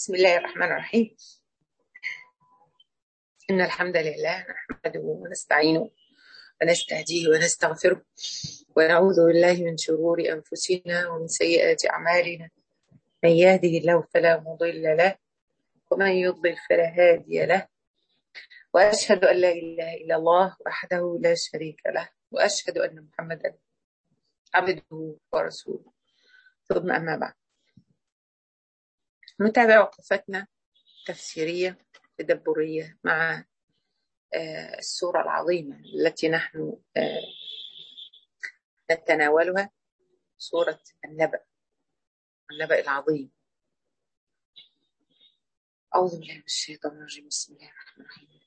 بسم الله الرحمن الرحيم إن الحمد لله نحمده ونستعينه ونستهديه ونستغفره ونعوذ بالله من شرور أنفسنا ومن سيئات أعمالنا من يهده الله فلا مضل له ومن يضلل فلا هادي له وأشهد أن لا إله إلا الله وحده لا شريك له وأشهد أن محمدا عبده ورسوله ثم أما بعد نتابع وقفتنا تفسيرية تدبرية مع السورة العظيمة التي نحن نتناولها سورة النبأ النبأ العظيم أعوذ بالله من الشيطان الرجيم بسم الله الرحمن الرحيم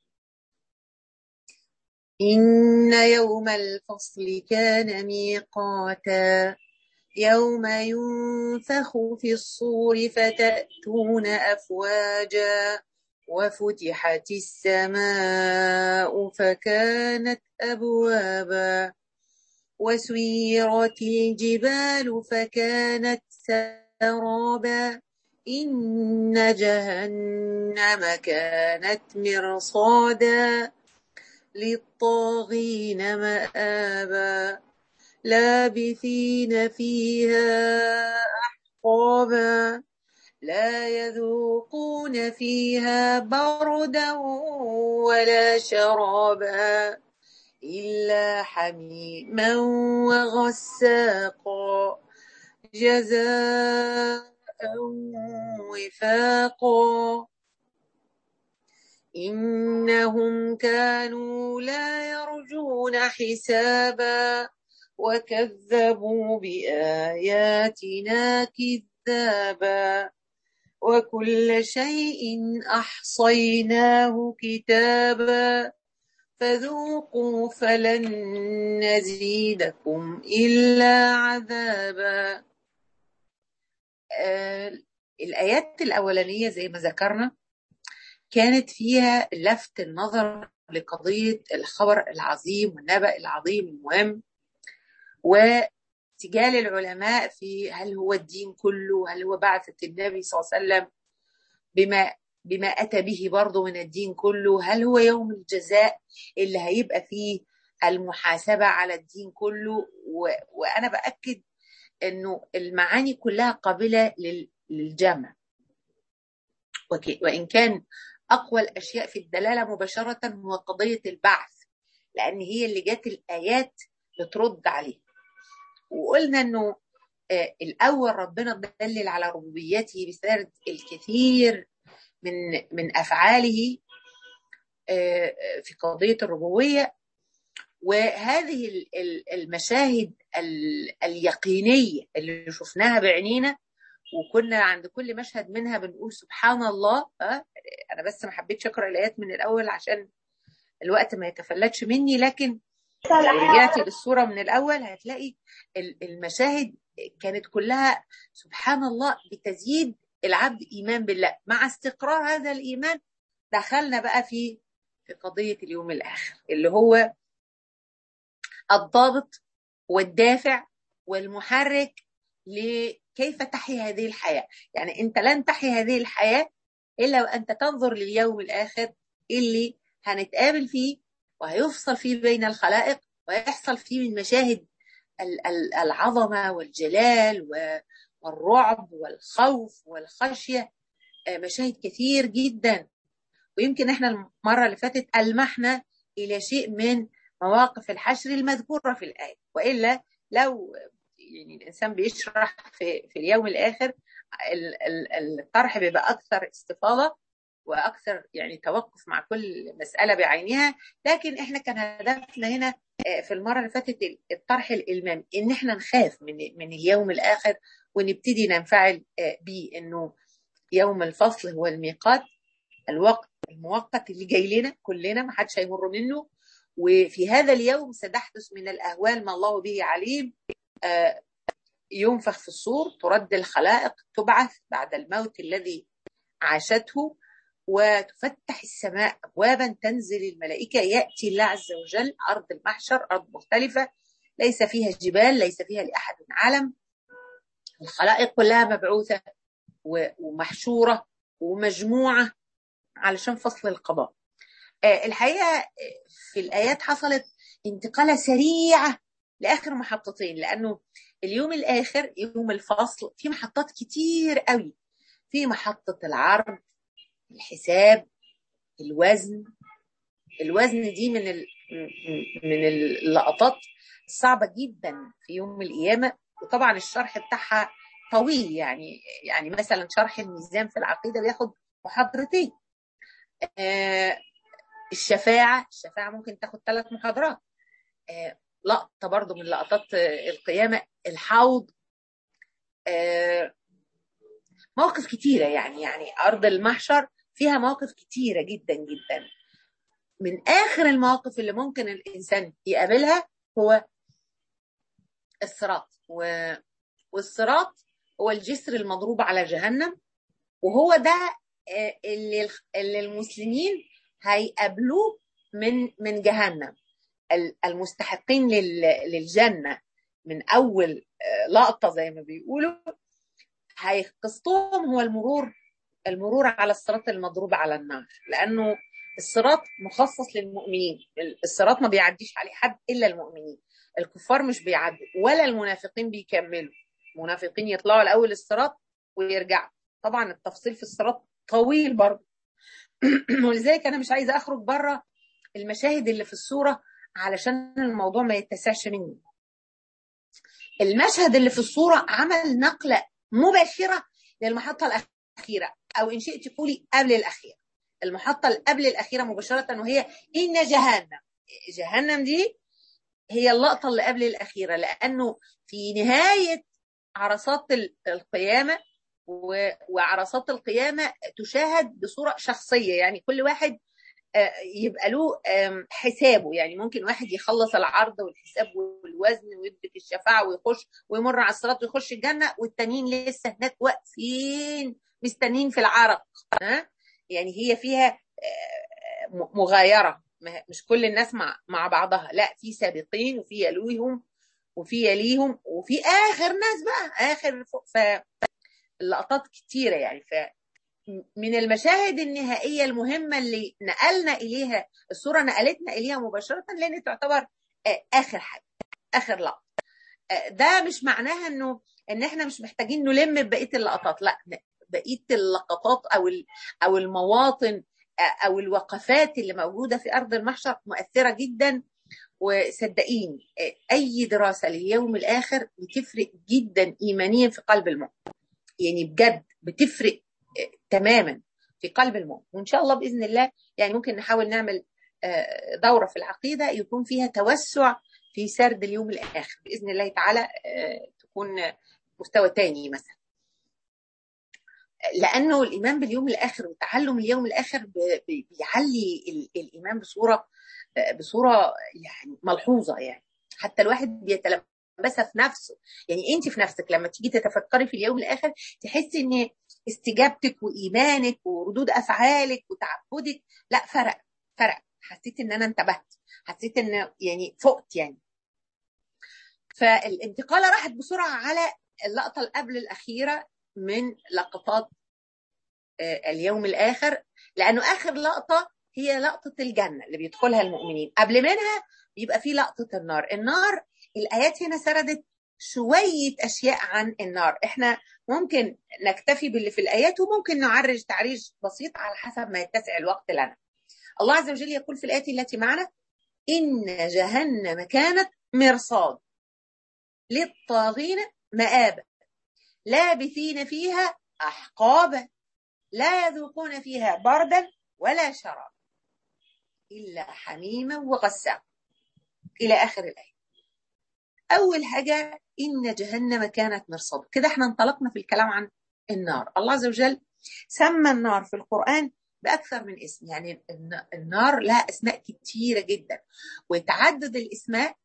إن يوم الفصل كان ميقاتا يوم ينفخ في الصور فتأتون أفواجا وفتحت السماء فكانت أبوابا وسيرت الجبال فكانت سرابا إن جهنم كانت مرصادا للطاغين مآبا لابثين فيها أحقابا لا يذوقون فيها بردا ولا شرابا إلا حميما وغساقا جزاء وفاقا إنهم كانوا لا يرجون حسابا وكذبوا بآياتنا كذابا وكل شيء أحصيناه كتابا فذوقوا فلن نزيدكم إلا عذابا آه الآيات الأولانية زي ما ذكرنا كانت فيها لفت النظر لقضية الخبر العظيم والنبأ العظيم المهم وسجال العلماء في هل هو الدين كله هل هو بعثة النبي صلى الله عليه وسلم بما بما أتى به برضه من الدين كله هل هو يوم الجزاء اللي هيبقى فيه المحاسبة على الدين كله و... وأنا بأكد أنه المعاني كلها قابلة لل... للجمع وك... وإن كان أقوى الأشياء في الدلالة مباشرة هو قضية البعث لأن هي اللي جت الآيات بترد عليه وقلنا أنه آه الأول ربنا دلل على ربوبيته بسرد الكثير من من أفعاله آه في قضية الربوبية وهذه المشاهد اليقينية اللي شفناها بعينينا وكنا عند كل مشهد منها بنقول سبحان الله أه؟ انا بس ما حبيتش اقرا الايات من الاول عشان الوقت ما يتفلتش مني لكن لو رجعتي للصوره من الاول هتلاقي المشاهد كانت كلها سبحان الله بتزيد العبد ايمان بالله مع استقرار هذا الايمان دخلنا بقى في في قضيه اليوم الاخر اللي هو الضابط والدافع والمحرك لكيف تحيي هذه الحياة يعني أنت لن تحيي هذه الحياة إلا وأنت تنظر لليوم الآخر اللي هنتقابل فيه وهيفصل فيه بين الخلائق ويحصل فيه من مشاهد العظمة والجلال والرعب والخوف والخشية مشاهد كثير جدا ويمكن احنا المرة اللي فاتت ألمحنا إلى شيء من مواقف الحشر المذكورة في الآية وإلا لو يعني الانسان بيشرح في في اليوم الاخر الطرح بيبقى اكثر استفاضه واكثر يعني توقف مع كل مساله بعينها لكن احنا كان هدفنا هنا في المره اللي فاتت الطرح الالمامي ان احنا نخاف من من اليوم الاخر ونبتدي ننفعل بيه انه يوم الفصل هو الميقات الوقت المؤقت اللي جاي لنا كلنا ما حدش هيمر منه وفي هذا اليوم ستحدث من الاهوال ما الله به عليم ينفخ في الصور ترد الخلائق تبعث بعد الموت الذي عاشته وتفتح السماء ابوابا تنزل الملائكه ياتي الله عز وجل ارض المحشر ارض مختلفه ليس فيها جبال ليس فيها لاحد علم الخلائق كلها مبعوثه ومحشوره ومجموعة علشان فصل القضاء الحقيقة في الآيات حصلت انتقالة سريعة لآخر محطتين لأنه اليوم الآخر يوم الفصل في محطات كتير قوي في محطة العرض الحساب الوزن الوزن دي من من اللقطات الصعبة جدا في يوم القيامة وطبعا الشرح بتاعها طويل يعني يعني مثلا شرح الميزان في العقيدة بياخد محاضرتين آه الشفاعة الشفاعة ممكن تاخد ثلاث محاضرات آه لقطة برضو من لقطات القيامة الحوض آه مواقف كتيرة يعني يعني أرض المحشر فيها مواقف كتيرة جدا جدا من آخر المواقف اللي ممكن الإنسان يقابلها هو الصراط و... والصراط هو الجسر المضروب على جهنم وهو ده اللي اللي المسلمين هيقابلوه من من جهنم المستحقين للجنه من اول لقطه زي ما بيقولوا هيقسطهم هو المرور المرور على الصراط المضروب على النار لانه الصراط مخصص للمؤمنين الصراط ما بيعديش عليه حد الا المؤمنين الكفار مش بيعدوا ولا المنافقين بيكملوا المنافقين يطلعوا الاول الصراط ويرجعوا طبعا التفصيل في الصراط طويل برضه ولذلك انا مش عايزه اخرج بره المشاهد اللي في الصوره علشان الموضوع ما يتسعش مني المشهد اللي في الصوره عمل نقله مباشره للمحطه الاخيره او ان شئت قولي قبل الاخيره المحطه اللي قبل الاخيره مباشره وهي ان جهنم جهنم دي هي اللقطه اللي قبل الاخيره لانه في نهايه عرصات القيامه وعرصات القيامه تشاهد بصوره شخصيه يعني كل واحد يبقى له حسابه يعني ممكن واحد يخلص العرض والحساب والوزن ويدرك الشفاعه ويخش ويمر على الصراط ويخش الجنه والتانيين لسه هناك واقفين مستنين في العرق ها يعني هي فيها مغايره مش كل الناس مع مع بعضها لا في سابقين وفي يلويهم وفي يليهم وفي اخر ناس بقى اخر فاللقطات كتيره يعني ف من المشاهد النهائيه المهمه اللي نقلنا اليها الصوره نقلتنا اليها مباشره لان تعتبر اخر حاجه اخر لقطه ده مش معناها انه ان احنا مش محتاجين نلم ببقيه اللقطات لا بقيه اللقطات او او المواطن او الوقفات اللي موجوده في ارض المحشر مؤثره جدا وصدقيني اي دراسه لليوم الاخر بتفرق جدا ايمانيا في قلب المؤمن يعني بجد بتفرق تماما في قلب المؤمن وان شاء الله باذن الله يعني ممكن نحاول نعمل دوره في العقيده يكون فيها توسع في سرد اليوم الاخر باذن الله تعالى تكون مستوى تاني مثلا لانه الايمان باليوم الاخر وتعلم اليوم الاخر بيعلي الايمان بصوره بصوره يعني ملحوظه يعني حتى الواحد بيتلبسها في نفسه يعني انت في نفسك لما تيجي تتفكري في اليوم الاخر تحسي ان استجابتك وايمانك وردود افعالك وتعبدك لا فرق فرق حسيت ان انا انتبهت حسيت ان يعني فقت يعني فالانتقاله راحت بسرعه على اللقطه اللي قبل الاخيره من لقطات اليوم الاخر لانه اخر لقطه هي لقطه الجنه اللي بيدخلها المؤمنين قبل منها بيبقى في لقطه النار النار الايات هنا سردت شويه اشياء عن النار احنا ممكن نكتفي باللي في الايات وممكن نعرج تعريج بسيط على حسب ما يتسع الوقت لنا الله عز وجل يقول في الايات التي معنا ان جهنم كانت مرصاد للطاغين مآبا لابثين فيها أحقابا لا يذوقون فيها بردا ولا شرابا إلا حميما وغساقا إلى آخر الآية أول حاجة إن جهنم كانت مرصاد كده احنا انطلقنا في الكلام عن النار الله عز وجل سمى النار في القرآن بأكثر من اسم يعني النار لها أسماء كتيرة جدا وتعدد الأسماء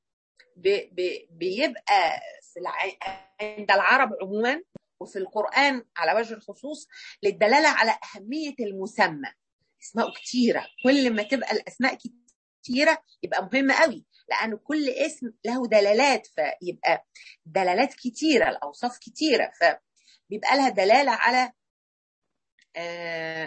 بيبقى في الع... عند العرب عموما وفي القرآن على وجه الخصوص للدلالة على أهمية المسمى اسماء كتيرة كل ما تبقى الأسماء كتيرة يبقى مهمة قوي لأن كل اسم له دلالات فيبقى دلالات كتيرة الأوصاف كتيرة فبيبقى لها دلالة على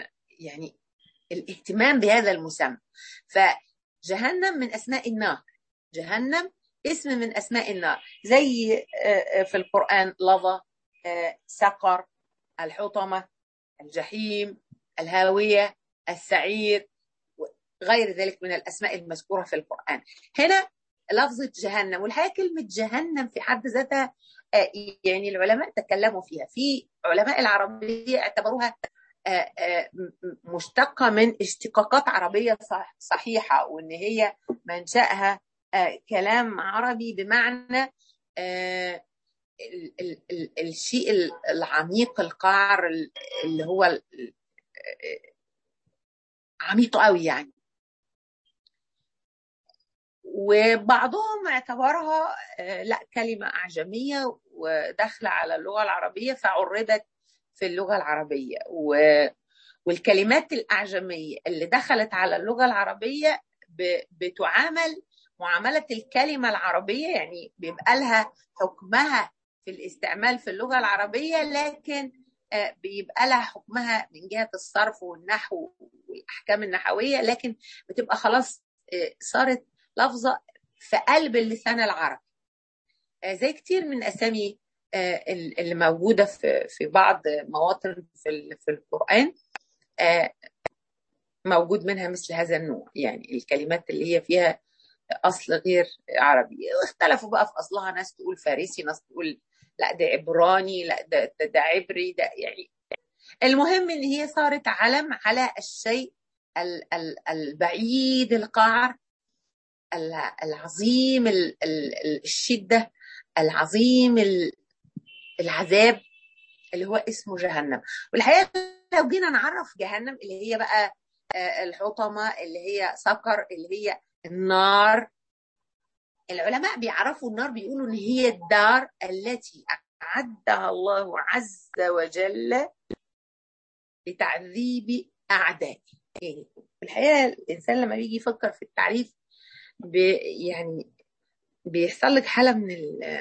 يعني الاهتمام بهذا المسمى فجهنم من اسماء النار جهنم اسم من اسماء النار زي في القران لظى سقر الحطمه الجحيم الهاويه السعير غير ذلك من الاسماء المذكوره في القران هنا لفظه جهنم والحقيقه كلمه جهنم في حد ذاتها يعني العلماء تكلموا فيها في علماء العربيه اعتبروها مشتقه من اشتقاقات عربيه صحيحه وان هي منشاها كلام عربي بمعنى الشيء العميق القعر اللي هو عميق قوي يعني وبعضهم اعتبرها لا كلمة أعجمية وداخلة على اللغة العربية فعربت في اللغة العربية والكلمات الأعجمية اللي دخلت على اللغة العربية بتعامل معاملة الكلمة العربية يعني بيبقى لها حكمها في الاستعمال في اللغة العربية لكن بيبقى لها حكمها من جهة الصرف والنحو والأحكام النحوية لكن بتبقى خلاص صارت لفظة في قلب اللسان العربي زي كتير من أسامي اللي موجودة في في بعض مواطن في في القرآن موجود منها مثل هذا النوع يعني الكلمات اللي هي فيها أصل غير عربي اختلفوا بقى في أصلها ناس تقول فارسي ناس تقول لا ده عبراني لا ده, ده, ده عبري ده يعني المهم ان هي صارت علم على الشيء البعيد القعر العظيم الشده العظيم العذاب اللي هو اسمه جهنم والحقيقه لو جينا نعرف جهنم اللي هي بقى الحطمه اللي هي سكر اللي هي النار العلماء بيعرفوا النار بيقولوا ان هي الدار التي اعدها الله عز وجل لتعذيب اعدائه يعني الحقيقه الانسان لما بيجي يفكر في التعريف بي يعني بيحصل لك حاله من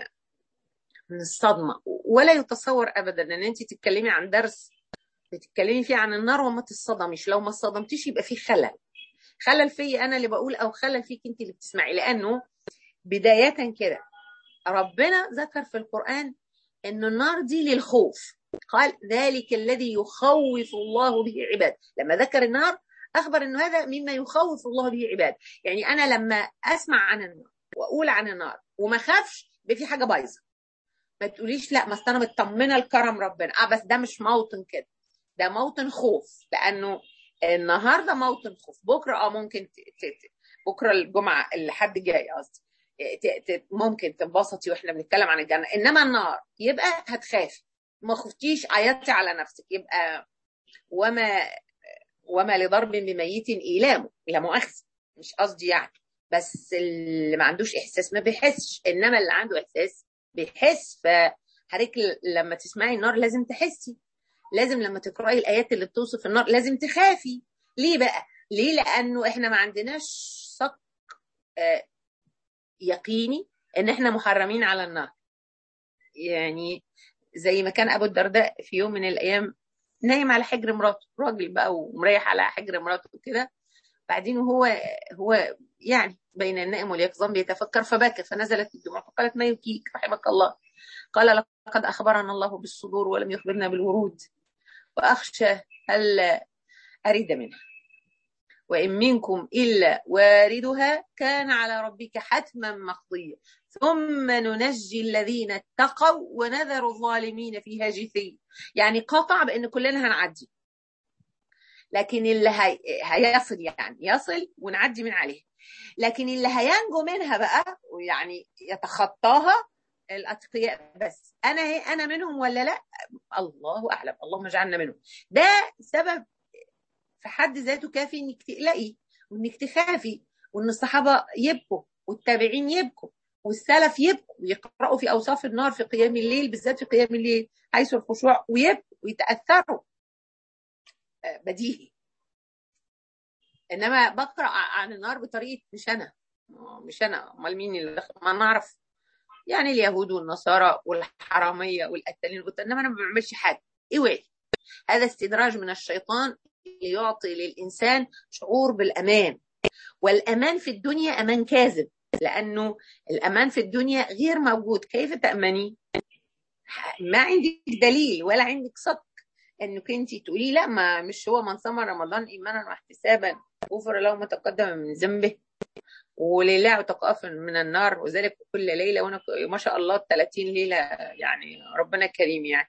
من الصدمه ولا يتصور ابدا ان انت تتكلمي عن درس بتتكلمي فيه عن النار وما تصدميش لو ما اتصدمتيش يبقى في خلل خلل في انا اللي بقول او خلل فيك انت اللي بتسمعي لانه بدايه كده ربنا ذكر في القران ان النار دي للخوف قال ذلك الذي يخوف الله به عباد لما ذكر النار اخبر انه هذا مما يخوف الله به عباد يعني انا لما اسمع عن النار واقول عن النار وما خافش يبقى في حاجه بايظه ما تقوليش لا ما انا مطمنه لكرم ربنا اه بس ده مش موطن كده ده موطن خوف لانه النهارده موطن خوف بكره اه ممكن ت... ت... بكره الجمعه اللي حد جاي قصدي ممكن تنبسطي واحنا بنتكلم عن الجنه انما النار يبقى هتخافي ما خفتيش عيطتي على نفسك يبقى وما وما لضرب بميت ايلامه لا مؤاخذه مش قصدي يعني بس اللي ما عندوش احساس ما بيحسش انما اللي عنده احساس بيحس فحضرتك لما تسمعي النار لازم تحسي لازم لما تقراي الايات اللي بتوصف النار لازم تخافي ليه بقى ليه لانه احنا ما عندناش صك آه يقيني ان احنا محرمين على النار يعني زي ما كان ابو الدرداء في يوم من الايام نايم على حجر مراته راجل بقى ومريح على حجر مراته وكده بعدين هو هو يعني بين النائم واليقظان بيتفكر فبكى فنزلت الدموع فقالت ما يبكيك رحمك الله قال لقد اخبرنا الله بالصدور ولم يخبرنا بالورود واخشى الا اريد منها وإن منكم إلا واردها كان على ربك حتما مقضيا ثم ننجي الذين اتقوا ونذر الظالمين فيها جثيا يعني قطع بأن كلنا هنعدي لكن اللي هي... هيصل يعني يصل ونعدي من عليه لكن اللي هينجو منها بقى ويعني يتخطاها الاتقياء بس انا انا منهم ولا لا الله اعلم اللهم اجعلنا منهم ده سبب في حد ذاته كافي انك تقلقي وانك تخافي وان الصحابه يبكوا والتابعين يبكوا والسلف يبكوا ويقرأوا في اوصاف النار في قيام الليل بالذات في قيام الليل حيث الخشوع ويبكوا ويتاثروا بديهي انما بقرا عن النار بطريقه مش انا مش انا امال مين اللي ما نعرف يعني اليهود والنصارى والحراميه والقتالين انما انا ما بعملش حاجه اوعي هذا استدراج من الشيطان ليعطي للإنسان شعور بالأمان والأمان في الدنيا أمان كاذب لأنه الأمان في الدنيا غير موجود كيف تأمني؟ ما عندك دليل ولا عندك صدق انك انت تقولي لا ما مش هو من صام رمضان ايمانا واحتسابا غفر له ما تقدم من ذنبه ولله عتق من النار وذلك كل ليله وانا ما شاء الله 30 ليله يعني ربنا كريم يعني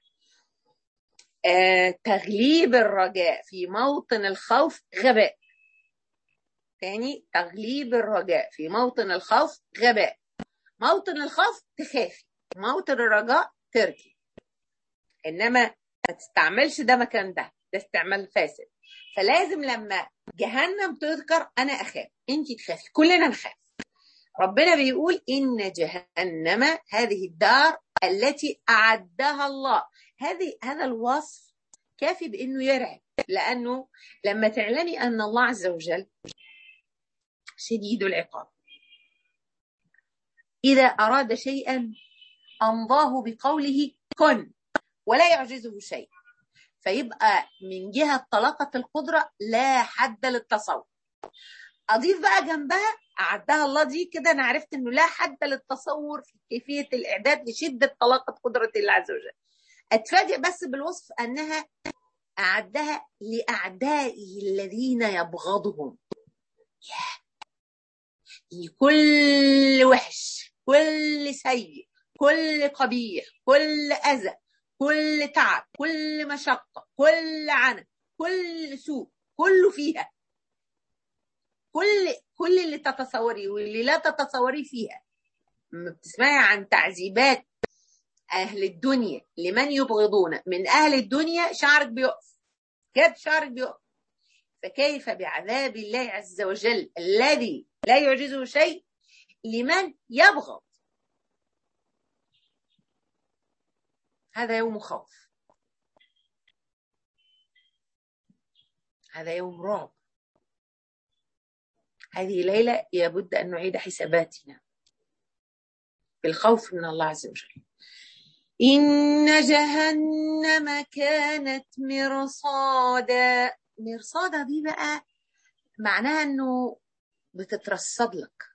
آه تغليب الرجاء في موطن الخوف غباء تاني تغليب الرجاء في موطن الخوف غباء موطن الخوف تخافي موطن الرجاء تركي انما ما تستعملش ده مكان ده ده استعمال فاسد فلازم لما جهنم تذكر انا اخاف انت تخافي كلنا نخاف ربنا بيقول ان جهنم هذه الدار التي اعدها الله هذه هذا الوصف كافي بانه يرعب لانه لما تعلمي ان الله عز وجل شديد العقاب اذا اراد شيئا امضاه بقوله كن ولا يعجزه شيء فيبقى من جهة طلاقة القدرة لا حد للتصور أضيف بقى جنبها أعدها الله دي كده أنا عرفت إنه لا حد للتصور في كيفية الإعداد لشدة طلاقة قدرة الله عز وجل أتفاجئ بس بالوصف أنها أعدها لأعدائه الذين يبغضهم كل وحش كل سيء كل قبيح كل أذى كل تعب كل مشقة كل عنى كل سوء كله فيها كل كل اللي تتصوريه واللي لا تتصوريه فيها لما بتسمعي عن تعذيبات أهل الدنيا لمن يبغضون من أهل الدنيا شعرك بيقف كاد شعرك بيقف فكيف بعذاب الله عز وجل الذي لا يعجزه شيء لمن يبغض هذا يوم خوف هذا يوم رعب هذه ليلة لابد أن نعيد حساباتنا بالخوف من الله عز وجل إن جهنم كانت مرصادا مرصادا دي بقى معناها أنه بتترصد لك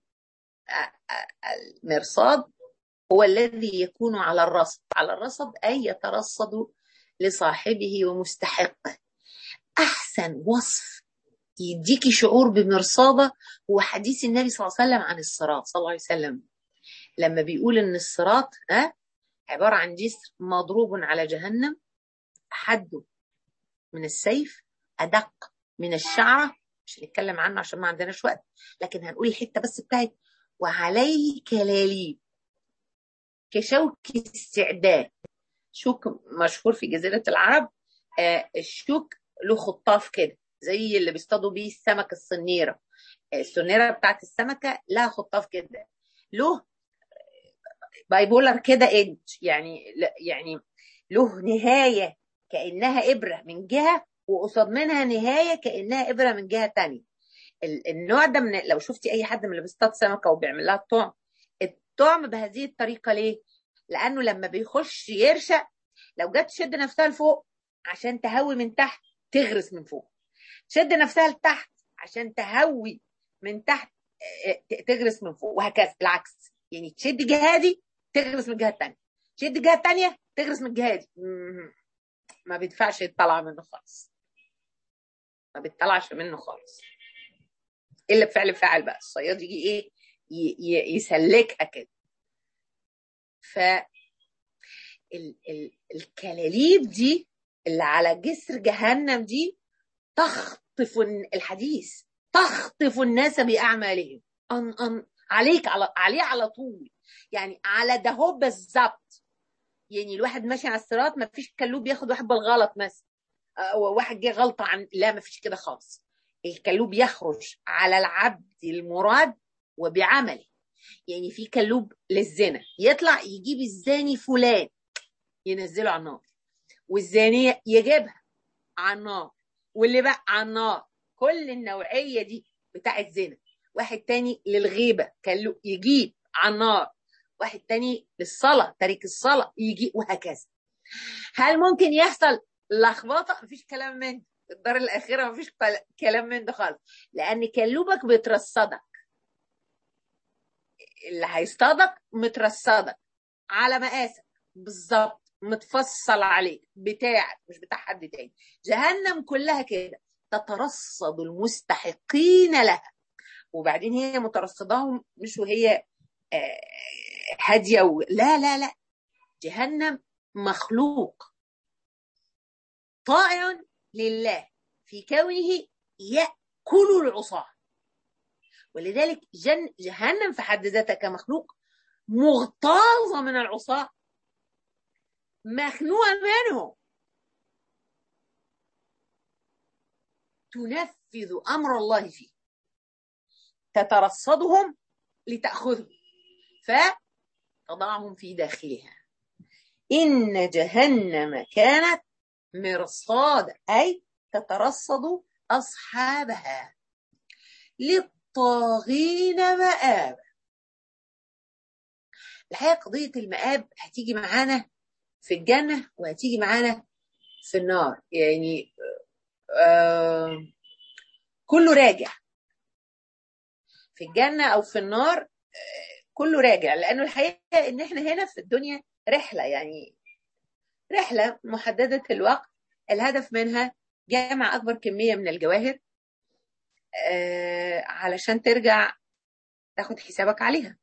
المرصاد هو الذي يكون على الرصد على الرصد أي يترصد لصاحبه ومستحقه أحسن وصف يديكي شعور بمرصادة هو حديث النبي صلى الله عليه وسلم عن الصراط صلى الله عليه وسلم لما بيقول ان الصراط ها عبارة عن جسر مضروب على جهنم حده من السيف أدق من الشعرة مش هنتكلم عنه عشان ما عندناش وقت لكن هنقول الحتة بس بتاعت وعليه كلاليب كشوك استعداد شوك مشهور في جزيرة العرب آه الشوك له خطاف كده زي اللي بيصطادوا بيه السمك الصنيرة الصنيرة بتاعت السمكة لها خطاف كده له بايبولر كده ايدج يعني يعني له نهاية كأنها إبرة من جهة وقصاد منها نهاية كأنها إبرة من جهة تانية النوع ده من لو شفتي أي حد من اللي بيصطاد سمكة وبيعمل لها الطعم الطعم بهذه الطريقة ليه؟ لأنه لما بيخش يرشق لو جت تشد نفسها لفوق عشان تهوي من تحت تغرس من فوق تشد نفسها لتحت عشان تهوي من تحت تغرس من فوق وهكذا العكس يعني تشد جهه دي تغرس من الجهه الثانيه تشد الجهه الثانيه تغرس من الجهه دي ما بيدفعش يطلع منه خالص ما بيطلعش منه خالص الا بفعل فاعل بقى الصياد يجي ايه يسلكها كده ف ال ال الكلاليب دي اللي على جسر جهنم دي تخطف الحديث تخطف الناس بأعمالهم أن أن عليك على عليه على طول يعني على ده هو بالظبط يعني الواحد ماشي على الصراط ما فيش كلوب ياخد واحد بالغلط مثلا واحد جه غلطة عن لا ما فيش كده خالص الكلوب يخرج على العبد المراد وبعمله يعني في كلوب للزنا يطلع يجيب الزاني فلان ينزله على النار والزانية يجيبها على النار واللي بقى على النار كل النوعية دي بتاعت زنا واحد تاني للغيبة كان يجيب على النار واحد تاني للصلاة تاريك الصلاة يجي وهكذا هل ممكن يحصل لخبطة مفيش كلام من الدار الاخره ما فيش كلام من ده خالص لان كلوبك بيترصدك اللي هيصطادك مترصدك على مقاسك بالظبط متفصل عليك بتاعك مش بتاع حد تاني جهنم كلها كده تترصد المستحقين لها وبعدين هي مترصداهم مش وهي هاديه و... لا لا لا جهنم مخلوق طائع لله في كونه ياكل العصاه ولذلك جن جهنم في حد ذاتها كمخلوق مغتاظه من العصاه مخنوقه منهم تنفذ امر الله فيه تترصدهم لتاخذهم فتضعهم في داخلها ان جهنم كانت مرصادا اي تترصد اصحابها للطاغين مآبا الحقيقه قضيه المآب هتيجي معانا في الجنه وهتيجي معانا في النار يعني آه كله راجع في الجنة أو في النار آه كله راجع لأنه الحقيقة إن إحنا هنا في الدنيا رحلة يعني رحلة محددة الوقت الهدف منها جمع أكبر كمية من الجواهر آه علشان ترجع تاخد حسابك عليها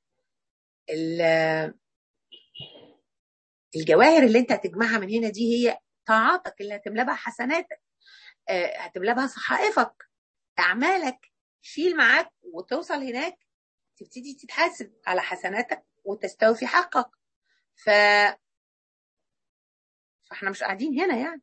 الجواهر اللي انت هتجمعها من هنا دي هي طاعاتك اللي هتملى بها حسناتك هتملى بها صحائفك اعمالك شيل معاك وتوصل هناك تبتدي تتحاسب على حسناتك وتستوفي حقك ف فاحنا مش قاعدين هنا يعني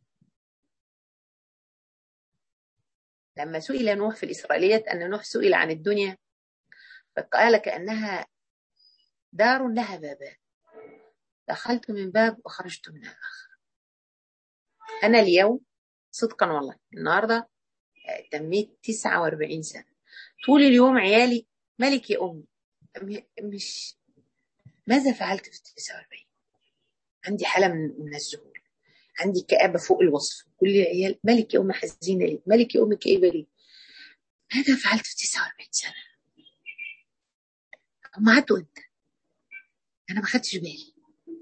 لما سئل نوح في الإسرائيليات أن نوح سئل عن الدنيا فقال كأنها دار لها بابان دخلت من باب وخرجت من الآخر أنا اليوم صدقا والله النهارده تميت 49 سنة طول اليوم عيالي ملك يا أمي مش ماذا فعلت في 49 عندي حالة من, من الذهول عندي كآبة فوق الوصف كل العيال ملك يا أمي حزينة ليه ملك يا أمي كئيبة ليه ماذا فعلت في 49 سنة هم عدوا انت انا ما خدتش بالي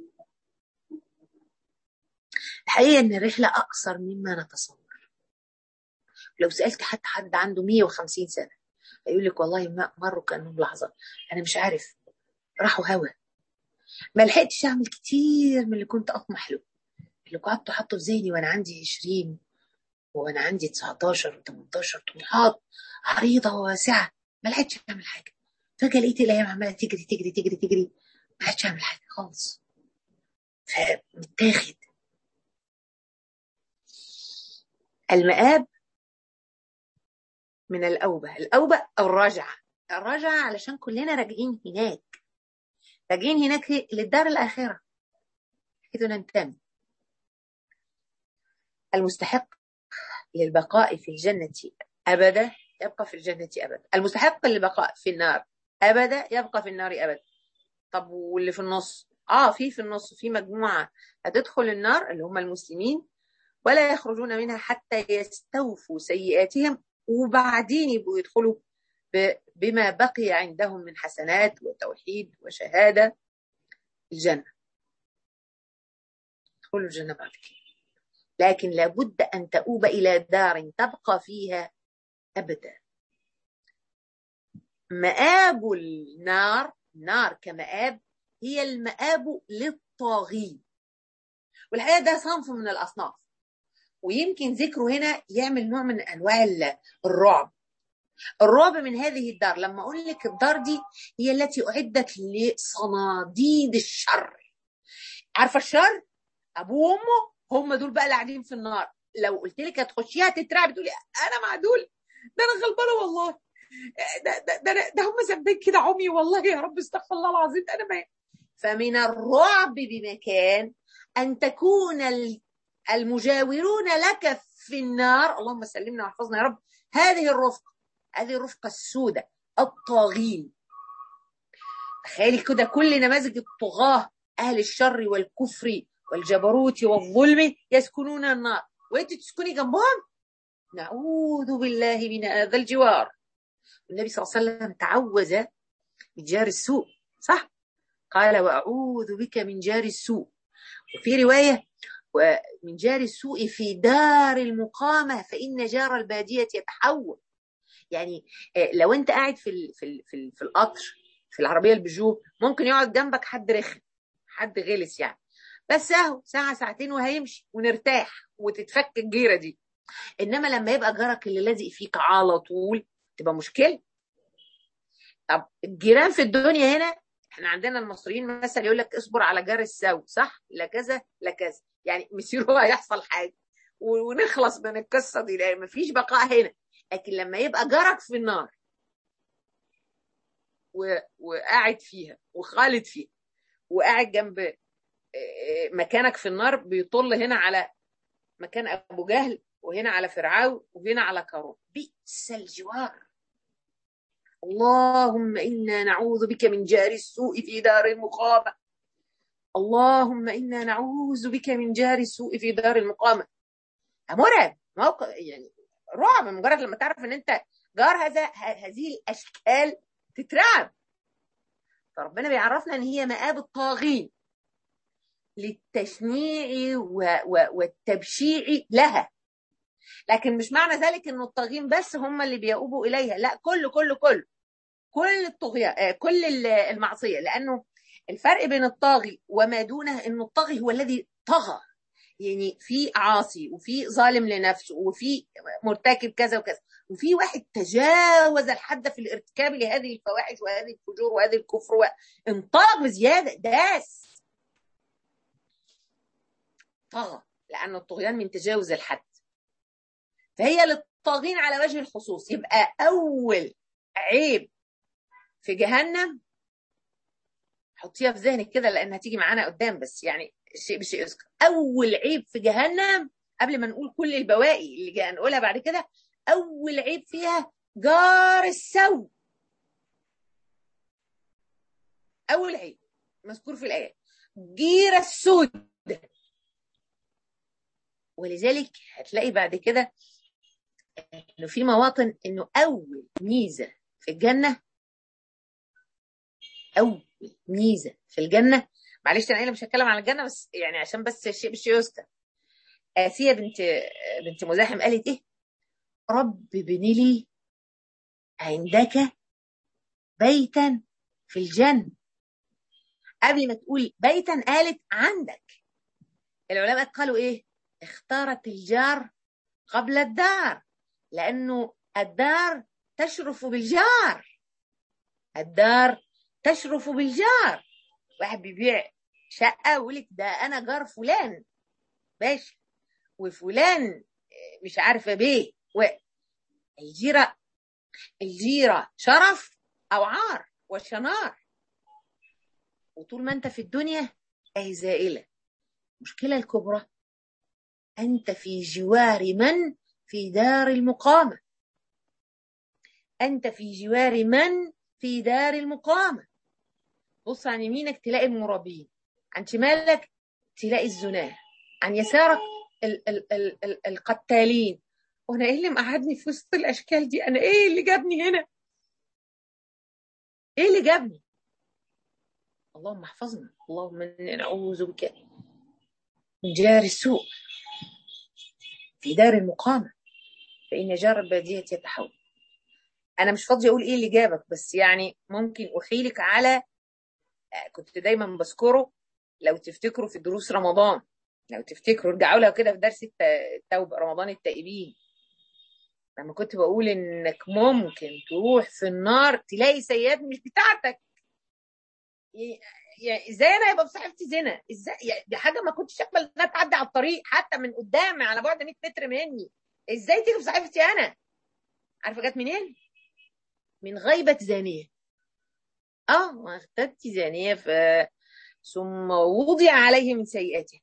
الحقيقه ان الرحله اقصر مما نتصور لو سالت حتى حد عنده 150 سنه هيقول لك والله ما مروا كانهم لحظه انا مش عارف راحوا هوا ما لحقتش اعمل كتير من اللي كنت اطمح له اللي قعدت حاطه في ذهني وانا عندي 20 وانا عندي 19 و18 طموحات عريضه وواسعه ما لحقتش اعمل حاجه فجاه لقيت الايام عماله تجري تجري تجري تجري ما لحقتش اعمل حاجه خالص فمتاخد المآب من الأوبة الأوبة أو الرجعة الرجعة علشان كلنا راجعين هناك راجعين هناك للدار الآخرة حيث ننتمي المستحق للبقاء في الجنة أبدا يبقى في الجنة أبدا المستحق للبقاء في النار أبدا يبقى في النار أبدا طب واللي في النص اه في في النص في مجموعة هتدخل النار اللي هم المسلمين ولا يخرجون منها حتى يستوفوا سيئاتهم وبعدين يبقوا يدخلوا بما بقي عندهم من حسنات وتوحيد وشهادة الجنة يدخلوا الجنة بعد كده لكن لابد أن تؤوب إلى دار تبقى فيها أبدا مآب النار نار كمآب هي المآب للطاغين والحقيقة ده صنف من الأصناف ويمكن ذكره هنا يعمل نوع من أنواع الرعب الرعب من هذه الدار لما أقول لك الدار دي هي التي أعدت لصناديد الشر عارفة الشر أبوه وأمه هم دول بقى اللي قاعدين في النار لو قلت لك هتخشيها تترعب تقولي أنا مع دول ده أنا غلبانة والله ده ده ده, ده هم ذنبين كده عمي والله يا رب استغفر الله العظيم انا ما فمن الرعب بمكان ان تكون المجاورون لك في النار اللهم سلمنا واحفظنا يا رب هذه الرفقه هذه الرفقه السوداء الطاغين تخيلي كده كل نماذج الطغاه اهل الشر والكفر والجبروت والظلم يسكنون النار وانت تسكني جنبهم نعوذ بالله من هذا الجوار النبي صلى الله عليه وسلم تعوذ من جار السوء صح قال واعوذ بك من جار السوء وفي روايه ومن جار السوء في دار المقامه فان جار الباديه يتحول يعني لو انت قاعد في ال في ال في, ال في القطر في العربيه البيجو ممكن يقعد جنبك حد رخم حد غلس يعني بس اهو ساعه ساعتين وهيمشي ونرتاح وتتفك الجيره دي انما لما يبقى جارك اللي لازق فيك على طول تبقى مشكله طب الجيران في الدنيا هنا احنا عندنا المصريين مثلا يقول لك اصبر على جار السو صح لا كذا لا كذا يعني مسيره هيحصل حاجه ونخلص من القصه دي لان مفيش بقاء هنا لكن لما يبقى جارك في النار و... وقاعد فيها وخالد فيها وقاعد جنب مكانك في النار بيطل هنا على مكان ابو جهل وهنا على فرعون وهنا على قارون بئس الجوار اللهم انا نعوذ بك من جار السوء في دار المقامه اللهم انا نعوذ بك من جار السوء في دار المقامه مرعب موقف يعني رعب مجرد لما تعرف ان انت جار هذا هذه الاشكال تترعب فربنا بيعرفنا ان هي مآب الطاغين للتشنيع والتبشيع لها لكن مش معنى ذلك ان الطاغين بس هم اللي بيؤوبوا اليها لا كل كل كل كل الطغيان كل المعصيه لانه الفرق بين الطاغي وما دونه انه الطاغي هو الذي طغى يعني في عاصي وفي ظالم لنفسه وفي مرتكب كذا وكذا وفي واحد تجاوز الحد في الارتكاب لهذه الفواحش وهذه الفجور وهذه الكفر وانطلق بزياده داس طغى لأن الطغيان من تجاوز الحد فهي للطاغين على وجه الخصوص يبقى أول عيب في جهنم حطيها في ذهنك كده لأنها تيجي معانا قدام بس يعني الشيء بشيء يذكر أول عيب في جهنم قبل ما نقول كل البواقي اللي جاي نقولها بعد كده أول عيب فيها جار السوء أول عيب مذكور في الآية جير السود ولذلك هتلاقي بعد كده انه في مواطن انه اول ميزه في الجنه اول ميزه في الجنه معلش انا مش هتكلم عن الجنه بس يعني عشان بس الشيء بالشيء يذكر آسية بنت بنت مزاحم قالت ايه؟ رب ابن لي عندك بيتا في الجنة قبل ما تقول بيتا قالت عندك العلماء قالوا ايه؟ اختارت الجار قبل الدار لأنه الدار تشرف بالجار الدار تشرف بالجار واحد بيبيع شقة ويقول لك ده أنا جار فلان باشا وفلان مش عارفة بيه والجيرة الجيرة شرف أو عار وشنار وطول ما أنت في الدنيا أهي زائلة المشكلة الكبرى أنت في جوار من في دار المقامة أنت في جوار من في دار المقامة بص عن يمينك تلاقي المرابين عن شمالك تلاقي الزناه عن يسارك ال ال ال ال القتالين وانا ايه اللي مقعدني في وسط الاشكال دي انا ايه اللي جابني هنا ايه اللي جابني اللهم احفظنا اللهم انا نعوذ بك من جار السوء في دار المقامة فإن جار البادية يتحول أنا مش فاضية أقول إيه اللي جابك بس يعني ممكن أحيلك على كنت دايما بذكره لو تفتكروا في دروس رمضان لو تفتكروا ارجعوا لها كده في درس التوبة رمضان التائبين لما كنت بقول انك ممكن تروح في النار تلاقي سيئات مش بتاعتك يعني ازاي انا يبقى بصاحبتي زنا ازاي يعني دي حاجه ما كنتش اقبل انها تعدي على الطريق حتى من قدام على بعد 100 متر مني ازاي تيجي بصاحبتي انا عارفه جت منين من غيبه زانيه اه واغتبت زانيه ف ثم وضع عليه من سيئاته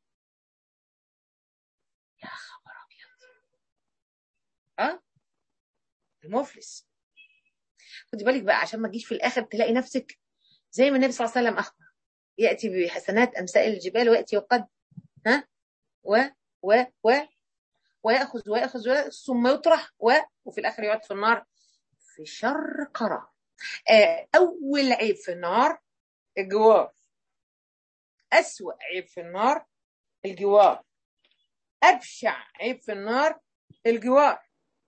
يا خبر ابيض اه المفلس خدي بالك بقى عشان ما تجيش في الاخر تلاقي نفسك زي ما النبي صلى الله عليه وسلم اخبر ياتي بحسنات امثال الجبال وياتي وقد ها و و و ويأخذ ويأخذ, ويأخذ ثم يطرح و... وفي الآخر يقعد في النار في شر قرار أول عيب في النار الجوار أسوأ عيب في النار الجوار أبشع عيب في النار الجوار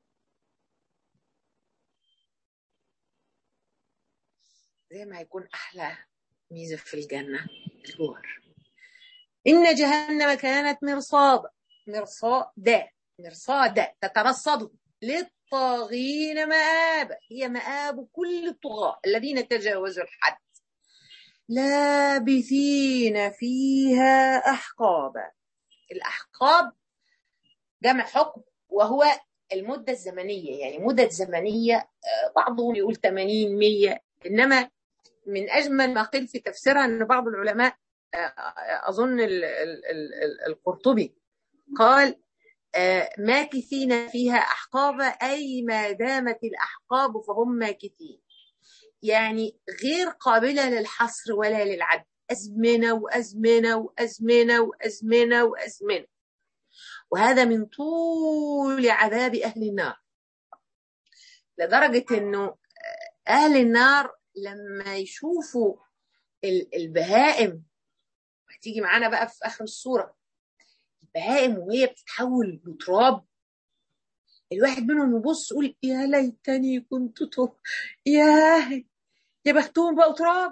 زي ما هيكون أحلى ميزة في الجنة الجوار إن جهنم كانت مرصادا مرصادا مرصادا تترصد للطاغين مآب هي مآب كل الطغاة الذين تجاوزوا الحد لابثين فيها أحقابا الأحقاب جمع حكم وهو المدة الزمنية يعني مدة زمنية بعضهم يقول 80 100 إنما من أجمل ما قيل في تفسيرها أن بعض العلماء أظن القرطبي قال ماكثين فيها أحقابا أي ما دامت الأحقاب فهم ماكثين يعني غير قابلة للحصر ولا للعد أزمنة وأزمنة وأزمنة وأزمنة وأزمنة وهذا من طول عذاب أهل النار لدرجة أنه أهل النار لما يشوفوا البهائم هتيجي معانا بقى في آخر الصورة البهائم وهي بتتحول لتراب الواحد منهم يبص يقول يا ليتني كنت تراب يا يا بختهم بقوا تراب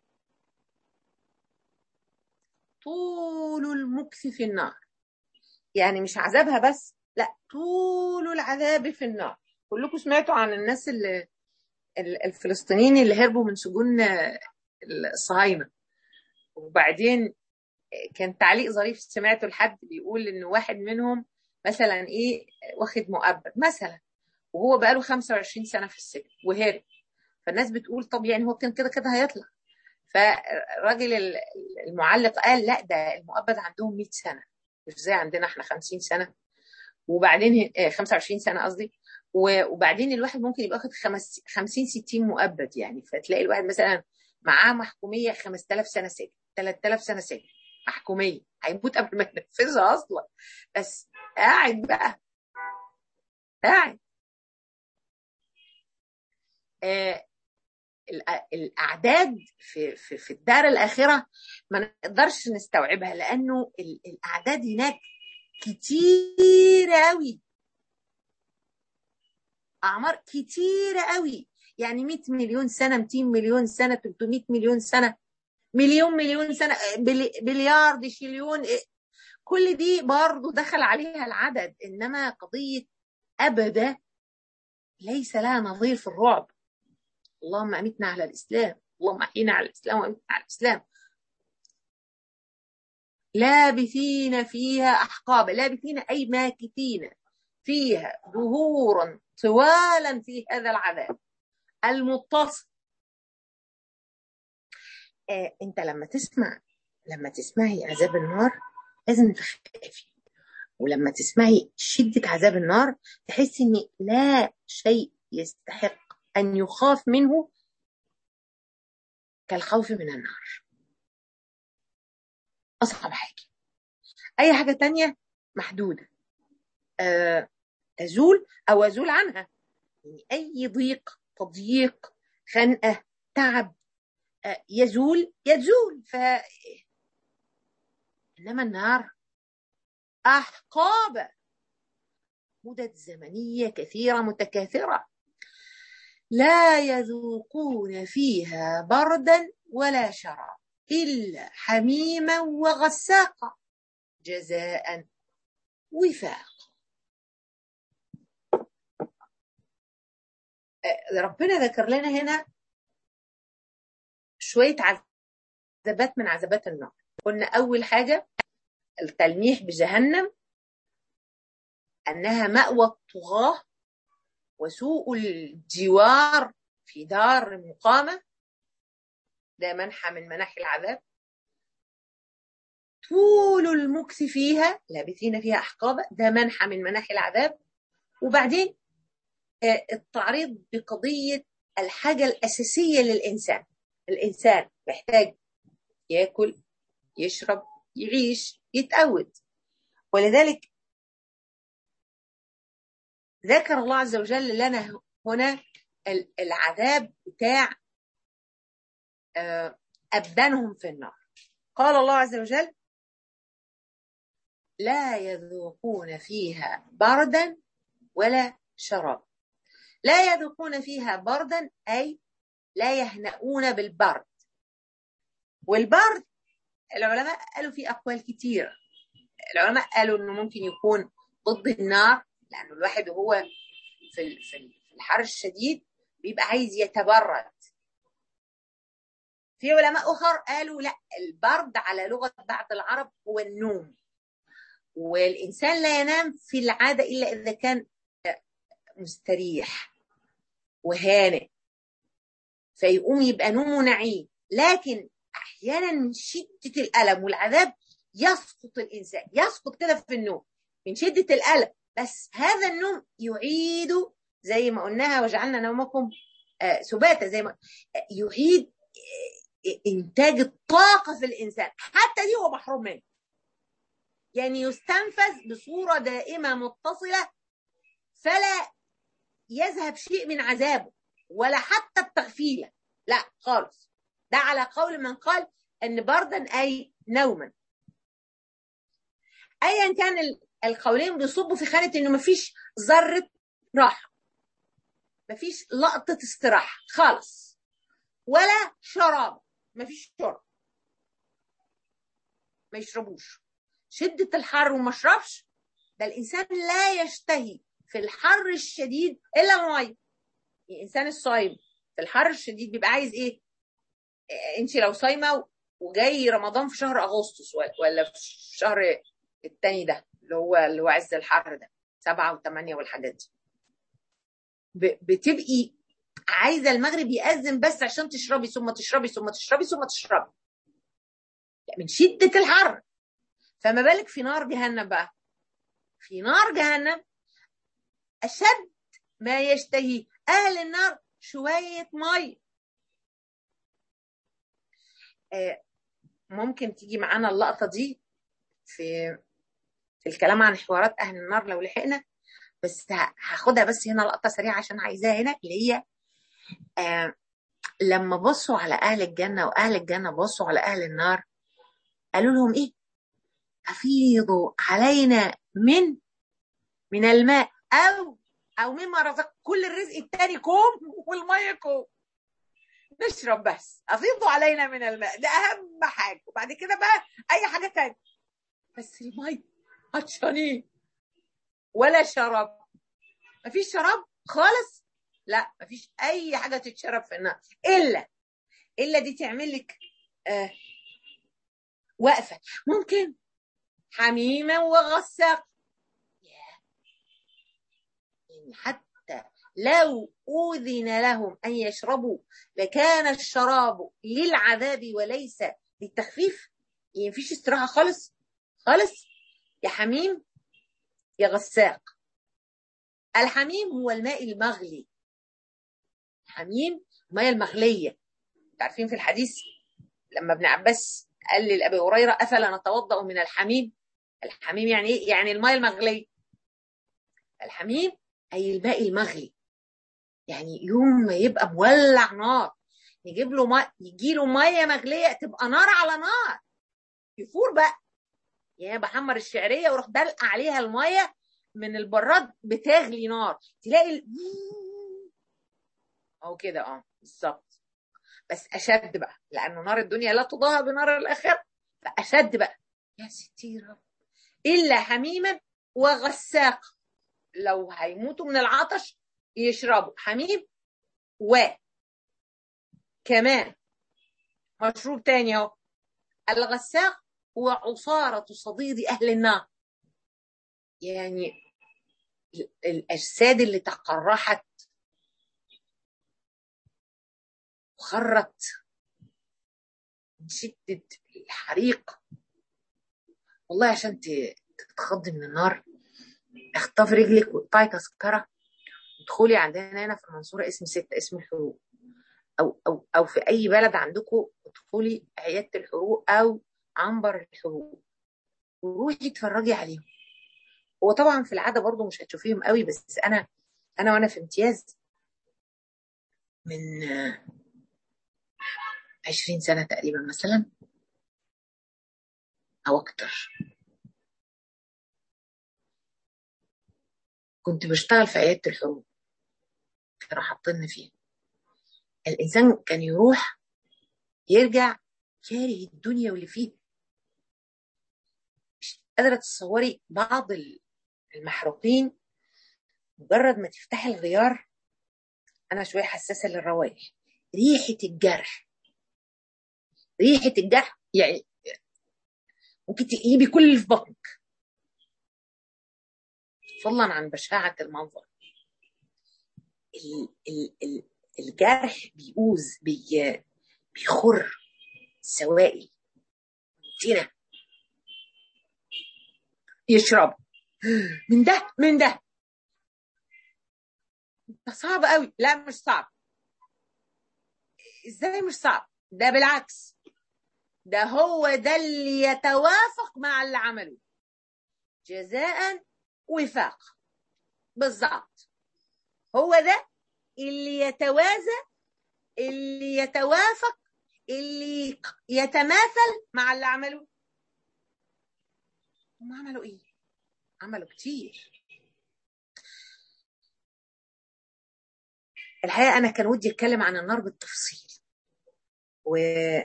طول المكث في النار يعني مش عذابها بس لا طول العذاب في النار كلكم سمعتوا عن الناس اللي الفلسطينيين اللي هربوا من سجون الصهاينه وبعدين كان تعليق ظريف سمعته لحد بيقول ان واحد منهم مثلا ايه واخد مؤبد مثلا وهو بقاله 25 سنه في السجن وهرب فالناس بتقول طب يعني هو كان كده كده هيطلع فالراجل المعلق قال لا ده المؤبد عندهم 100 سنه مش زي عندنا احنا 50 سنه وبعدين 25 سنه قصدي وبعدين الواحد ممكن يبقى واخد 50 60 مؤبد يعني فتلاقي الواحد مثلا معاه محكوميه 5000 سنه سجن 3000 سنه سجن محكوميه هيموت قبل ما ينفذها اصلا بس قاعد بقى قاعد آه الاعداد في, في في الدار الاخره ما نقدرش نستوعبها لانه الاعداد هناك كتير قوي اعمار كتيره قوي يعني 100 مليون سنه 200 مليون سنه 300 مليون سنه مليون مليون سنه بليارد شليون كل دي برضه دخل عليها العدد انما قضيه ابدا ليس لها نظير في الرعب اللهم امتنا على الاسلام اللهم احينا على الاسلام وامتنا على الاسلام لابثين فيها احقابا لابثين اي ماكثين فيها دهورا طوالا في هذا العذاب المتصل آه انت لما تسمع لما تسمعي عذاب النار لازم تخافي ولما تسمعي شدة عذاب النار تحسي ان لا شيء يستحق ان يخاف منه كالخوف من النار اصعب حاجة اي حاجة تانية محدودة آه تزول او ازول عنها يعني اي ضيق تضييق خنقه تعب يزول يزول ف انما النار احقاب مدد زمنيه كثيره متكاثره لا يذوقون فيها بردا ولا شراب الا حميما وغساقا جزاء وفاقا ربنا ذكر لنا هنا شوية عذابات من عذابات النار قلنا أول حاجة التلميح بجهنم أنها مأوى الطغاة وسوء الجوار في دار المقامة ده منحى من مناحي العذاب طول المكث فيها لابثين فيها أحقابا ده منحى من مناحي العذاب وبعدين التعريض بقضية الحاجة الأساسية للإنسان الإنسان محتاج ياكل يشرب يعيش يتقود ولذلك ذكر الله عز وجل لنا هنا العذاب بتاع أبدانهم في النار قال الله عز وجل لا يذوقون فيها بردا ولا شراب لا يذوقون فيها بردا أي لا يهنؤون بالبرد والبرد العلماء قالوا فيه أقوال كتيرة العلماء قالوا إنه ممكن يكون ضد النار لأنه الواحد وهو في في الحر الشديد بيبقى عايز يتبرد في علماء اخر قالوا لا البرد على لغه بعض العرب هو النوم والانسان لا ينام في العاده الا اذا كان مستريح وهانئ فيقوم يبقى نومه نعيم لكن احيانا من شده الالم والعذاب يسقط الانسان يسقط كده في النوم من شده الالم بس هذا النوم يعيد زي ما قلناها وجعلنا نومكم سباتا زي ما يعيد انتاج الطاقه في الانسان حتى دي هو محروم منها يعني يستنفذ بصوره دائمه متصله فلا يذهب شيء من عذابه ولا حتى التغفيله لا خالص ده على قول من قال ان بردا اي نوما ايا كان القولين بيصبوا في خانه انه مفيش ذره راحه مفيش لقطه استراحه خالص ولا شراب مفيش شرب ما يشربوش شدة الحر وما شربش ده الإنسان لا يشتهي في الحر الشديد إلا المية الإنسان الصايم في الحر الشديد بيبقى عايز إيه؟ أنت لو صايمة وجاي رمضان في شهر أغسطس ولا في الشهر التاني ده اللي هو اللي هو عز الحر ده سبعة وثمانية والحاجات دي بتبقي عايزه المغرب يأذن بس عشان تشربي ثم تشربي ثم تشربي ثم تشربي من شدة الحر فما بالك في نار جهنم بقى في نار جهنم أشد ما يشتهي أهل النار شوية مية آه ممكن تيجي معانا اللقطة دي في في الكلام عن حوارات أهل النار لو لحقنا بس هاخدها بس هنا لقطة سريعة عشان عايزاها هنا اللي هي آه لما بصوا على أهل الجنة وأهل الجنة بصوا على أهل النار قالوا لهم إيه أفيضوا علينا من من الماء أو أو مما رزق كل الرزق التاني كوم والمية كوم نشرب بس أفيضوا علينا من الماء ده أهم حاجة وبعد كده بقى أي حاجة تانية بس المية عطشانين ولا شراب مفيش شراب خالص لا مفيش اي حاجه تتشرب في النار الا الا دي تعمل لك آه وقفه ممكن حميما وغساق يعني حتى لو أذن لهم أن يشربوا لكان الشراب للعذاب وليس للتخفيف يعني مفيش استراحة خالص خالص يا حميم يا غساق الحميم هو الماء المغلي الحميم المياه المغلية عارفين في الحديث لما ابن عباس قال لأبي هريرة أفلا نتوضأ من الحميم الحميم يعني إيه؟ يعني الماء المغلي الحميم أي الماء المغلي يعني يوم ما يبقى مولع نار يجيب له ماء يجي له ميه مغليه تبقى نار على نار يفور بقى يعني بحمر الشعريه واروح دلق عليها الميه من البراد بتغلي نار تلاقي ال... اهو كده اه بالظبط بس اشد بقى لانه نار الدنيا لا تضاهى بنار الاخره فاشد بقى يا ستي رب الا حميما وغساق لو هيموتوا من العطش يشربوا حميم و كمان مشروب تاني اهو الغساق هو عصارة صديد أهل النار يعني الأجساد اللي تقرحت وخرت من شدة الحريق والله عشان تتخضي من النار اخطفي رجلك وقطعي تذكرة ادخلي عندنا هنا في المنصورة اسم ستة اسم الحروق أو أو أو في أي بلد عندكم ادخلي عيادة الحروق أو عنبر الحروق وروحي اتفرجي عليهم هو طبعا في العاده برضو مش هتشوفيهم قوي بس انا انا وانا في امتياز من عشرين سنه تقريبا مثلا او اكتر كنت بشتغل في عياده الحروب كانوا حاطيني فيها الانسان كان يروح يرجع كاره الدنيا واللي فيها مش قادره تتصوري بعض المحروقين مجرد ما تفتحي الغيار انا شويه حساسه للروائح ريحه الجرح ريحه الجرح يعني ممكن تقلبي كل اللي في بطنك فضلا عن بشاعه المنظر ال ال ال الجرح بيؤوز بي بيخر سوائل مثيرة يشرب من ده من ده ده صعب قوي لا مش صعب ازاي مش صعب ده بالعكس ده هو ده اللي يتوافق مع اللي عمله جزاء وفاق بالظبط هو ده اللي يتوازى اللي يتوافق اللي يتماثل مع اللي عملوه هم عملوا ايه عملوا كتير الحقيقه انا كان ودي اتكلم عن النار بالتفصيل و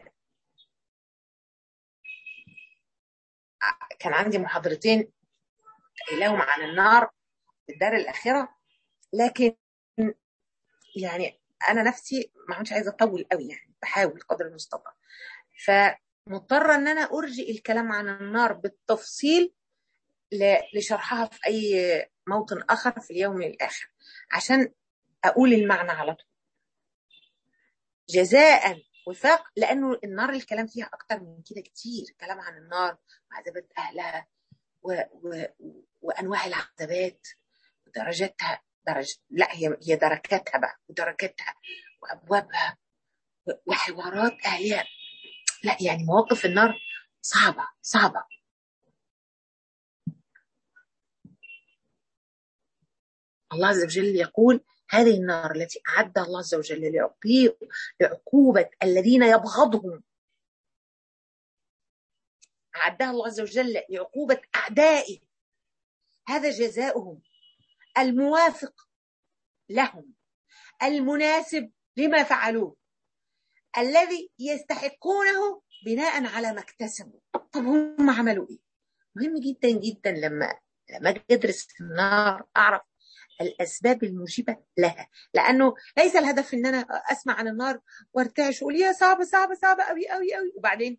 كان عندي محاضرتين لهم عن النار في الدار الاخره لكن يعني انا نفسي ما كنتش عايزه اطول قوي يعني بحاول قدر المستطاع فمضطره ان انا ارجئ الكلام عن النار بالتفصيل لشرحها في اي موطن اخر في اليوم الاخر عشان اقول المعنى على طول جزاء وفاق لانه النار الكلام فيها اكتر من كده كتير كلام عن النار وعذابات اهلها و... و... وانواع العذابات ودرجاتها درجة لا هي هي دركاتها بقى ودركاتها وابوابها وحوارات اهلها لا يعني مواقف النار صعبه صعبه الله عز وجل يقول هذه النار التي أعدها الله عز وجل لعقوبة الذين يبغضهم أعدها الله عز وجل لعقوبة أعدائه هذا جزاؤهم الموافق لهم المناسب لما فعلوه الذي يستحقونه بناء على ما اكتسبوا طب هم عملوا ايه مهم جدا جدا لما لما اجي ادرس النار اعرف الاسباب الموجبه لها لانه ليس الهدف ان انا اسمع عن النار وارتعش واقول يا صعبه صعبه صعبه قوي قوي قوي وبعدين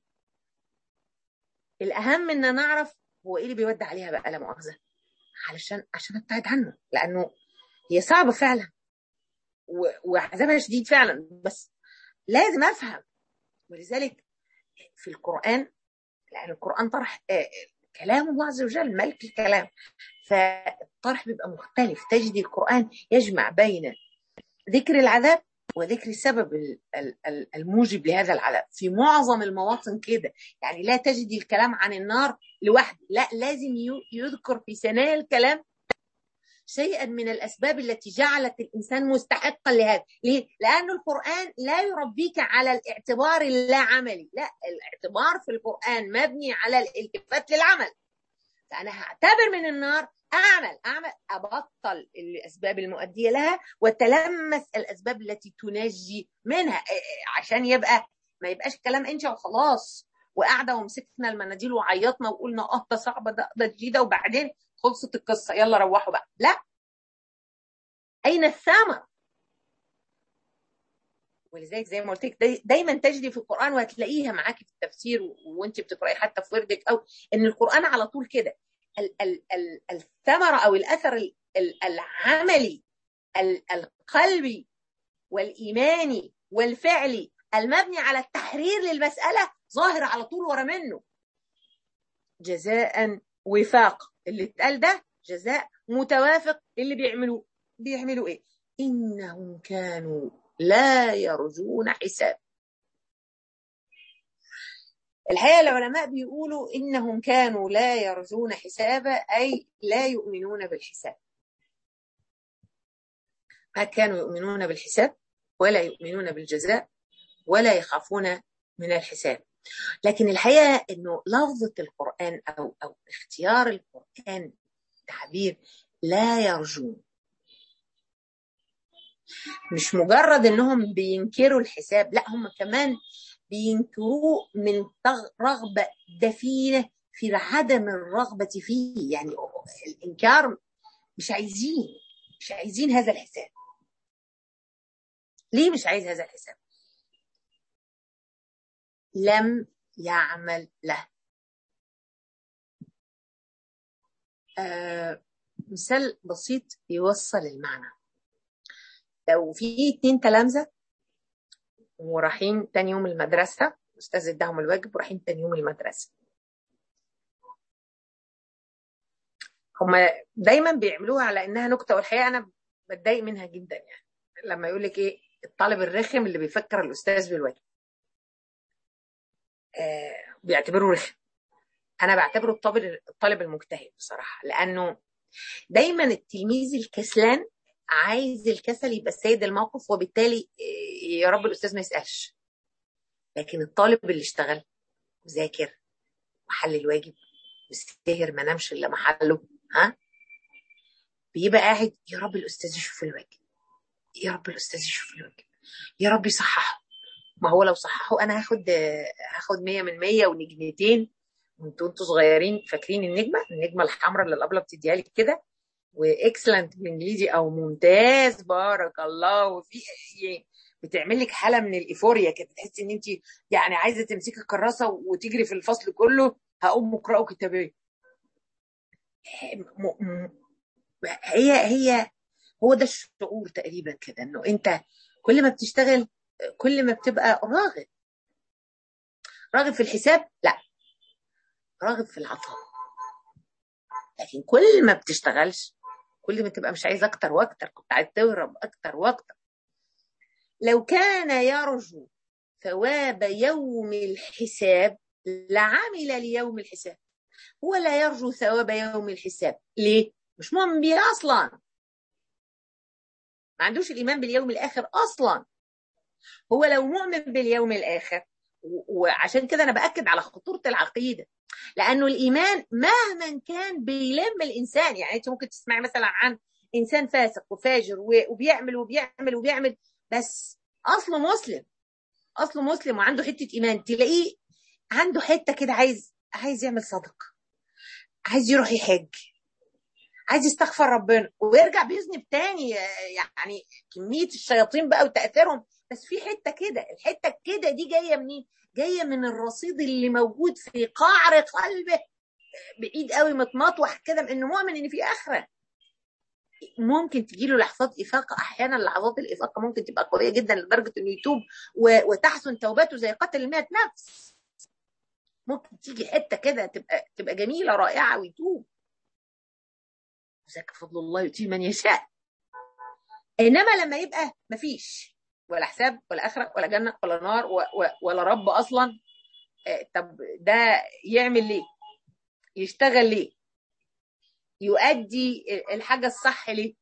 الاهم ان نعرف هو ايه اللي بيودي عليها بقى لا مؤاخذه علشان عشان ابتعد عنه لانه هي صعبه فعلا وعذابها شديد فعلا بس لازم افهم ولذلك في القران لان القران طرح كلام الله عز وجل ملك الكلام فالطرح بيبقى مختلف تجد القرآن يجمع بين ذكر العذاب وذكر السبب الموجب لهذا العذاب في معظم المواطن كده يعني لا تجد الكلام عن النار لوحده لا لازم يذكر في ثنايا الكلام شيئا من الاسباب التي جعلت الانسان مستحقا لهذا، ليه؟ لأن القرآن لا يربيك على الاعتبار اللا عملي، لا الاعتبار في القرآن مبني على الالتفات للعمل. فأنا هعتبر من النار أعمل أعمل أبطل الأسباب المؤدية لها وتلمس الأسباب التي تنجي منها عشان يبقى ما يبقاش كلام انشا وخلاص وقاعدة ومسكنا المناديل وعيطنا وقلنا اه ده صعبة ده ده جديدة وبعدين خلصت القصة يلا روحوا بقى لا أين الثمر ولذلك زي ما قلت لك داي دايما تجدي في القران وهتلاقيها معاكي في التفسير وانت بتقراي حتى في وردك او ان القران على طول كده ال ال ال الثمره او الاثر ال ال العملي ال القلبي والايماني والفعلي المبني على التحرير للمساله ظاهر على طول ورا منه جزاء وفاق اللي اتقال ده جزاء متوافق اللي بيعملوه بيعملوا ايه انهم كانوا لا يرجون حساب الحقيقة العلماء بيقولوا إنهم كانوا لا يرجون حسابا أي لا يؤمنون بالحساب ما كانوا يؤمنون بالحساب ولا يؤمنون بالجزاء ولا يخافون من الحساب لكن الحقيقة أنه لفظة القرآن أو, أو اختيار القرآن تعبير لا يرجون مش مجرد انهم بينكروا الحساب لا هم كمان بينكروه من رغبة دفينة في عدم الرغبة فيه يعني الإنكار مش عايزين مش عايزين هذا الحساب ليه مش عايز هذا الحساب لم يعمل له آه مثال بسيط يوصل المعنى لو في اتنين تلامذة ورايحين تاني يوم المدرسة الأستاذ اداهم الواجب ورايحين تاني يوم المدرسة هما دايما بيعملوها على انها نكته والحقيقه انا بتضايق منها جدا يعني لما يقول لك ايه الطالب الرخم اللي بيفكر الاستاذ بالواجب آه بيعتبره رخم انا بعتبره الطالب الطالب المجتهد بصراحه لانه دايما التلميذ الكسلان عايز الكسل يبقى سيد الموقف وبالتالي يا رب الاستاذ ما يسالش لكن الطالب اللي اشتغل وذاكر وحل الواجب وسهر ما نامش الا محله ها بيبقى قاعد يا رب الاستاذ يشوف الواجب يا رب الاستاذ يشوف الواجب يا رب يصححه ما هو لو صححه انا هاخد هاخد 100 من 100 ونجمتين وانتوا انتوا صغيرين فاكرين النجمه النجمه الحمراء اللي الابله بتديها لك كده واكسلنت بالانجليزي او ممتاز بارك الله وفي بتعمل لك حاله من الايفوريا كده تحسي ان انت يعني عايزه تمسكي الكراسه وتجري في الفصل كله هقوم اقراه كتابين هي هي هو ده الشعور تقريبا كده انه انت كل ما بتشتغل كل ما بتبقى راغب راغب في الحساب لا راغب في العطاء لكن كل ما بتشتغلش كل ما تبقى مش عايز اكتر واكتر كنت عايز تهرب اكتر واكتر لو كان يرجو ثواب يوم الحساب لعمل ليوم الحساب ولا يرجو ثواب يوم الحساب ليه مش مؤمن بيه اصلا ما عندوش الايمان باليوم الاخر اصلا هو لو مؤمن باليوم الاخر وعشان كده انا باكد على خطوره العقيده لانه الايمان مهما كان بيلم الانسان يعني انت ممكن تسمعي مثلا عن انسان فاسق وفاجر وبيعمل وبيعمل وبيعمل بس اصله مسلم اصله مسلم وعنده حته ايمان تلاقيه عنده حته كده عايز عايز يعمل صدقه عايز يروح يحج عايز يستغفر ربنا ويرجع بيذنب تاني يعني كميه الشياطين بقى وتاثيرهم بس في حته كده الحته كده دي جايه منين جايه من الرصيد اللي موجود في قعر قلبه بعيد قوي متمطوح كده انه مؤمن ان في اخره ممكن تجي له لحظات افاقه احيانا لحظات الافاقه ممكن تبقى قويه جدا لدرجه انه يتوب وتحسن توباته زي قتل 100 نفس ممكن تيجي حته كده تبقى تبقى جميله رائعه ويتوب ذاك فضل الله يؤتيه من يشاء انما لما يبقى مفيش ولا حساب ولا اخره ولا جنه ولا نار ولا رب اصلا طب ده يعمل ليه يشتغل ليه يؤدي الحاجه الصح ليه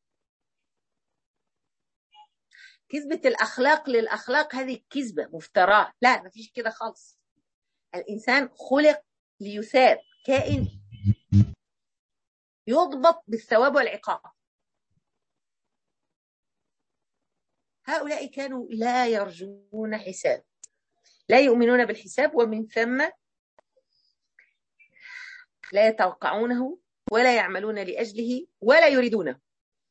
كذبة الأخلاق للأخلاق هذه كذبة مفتراة لا مفيش كده خالص الإنسان خلق ليثاب كائن يضبط بالثواب والعقاب هؤلاء كانوا لا يرجون حساب لا يؤمنون بالحساب ومن ثم لا يتوقعونه ولا يعملون لأجله ولا يريدونه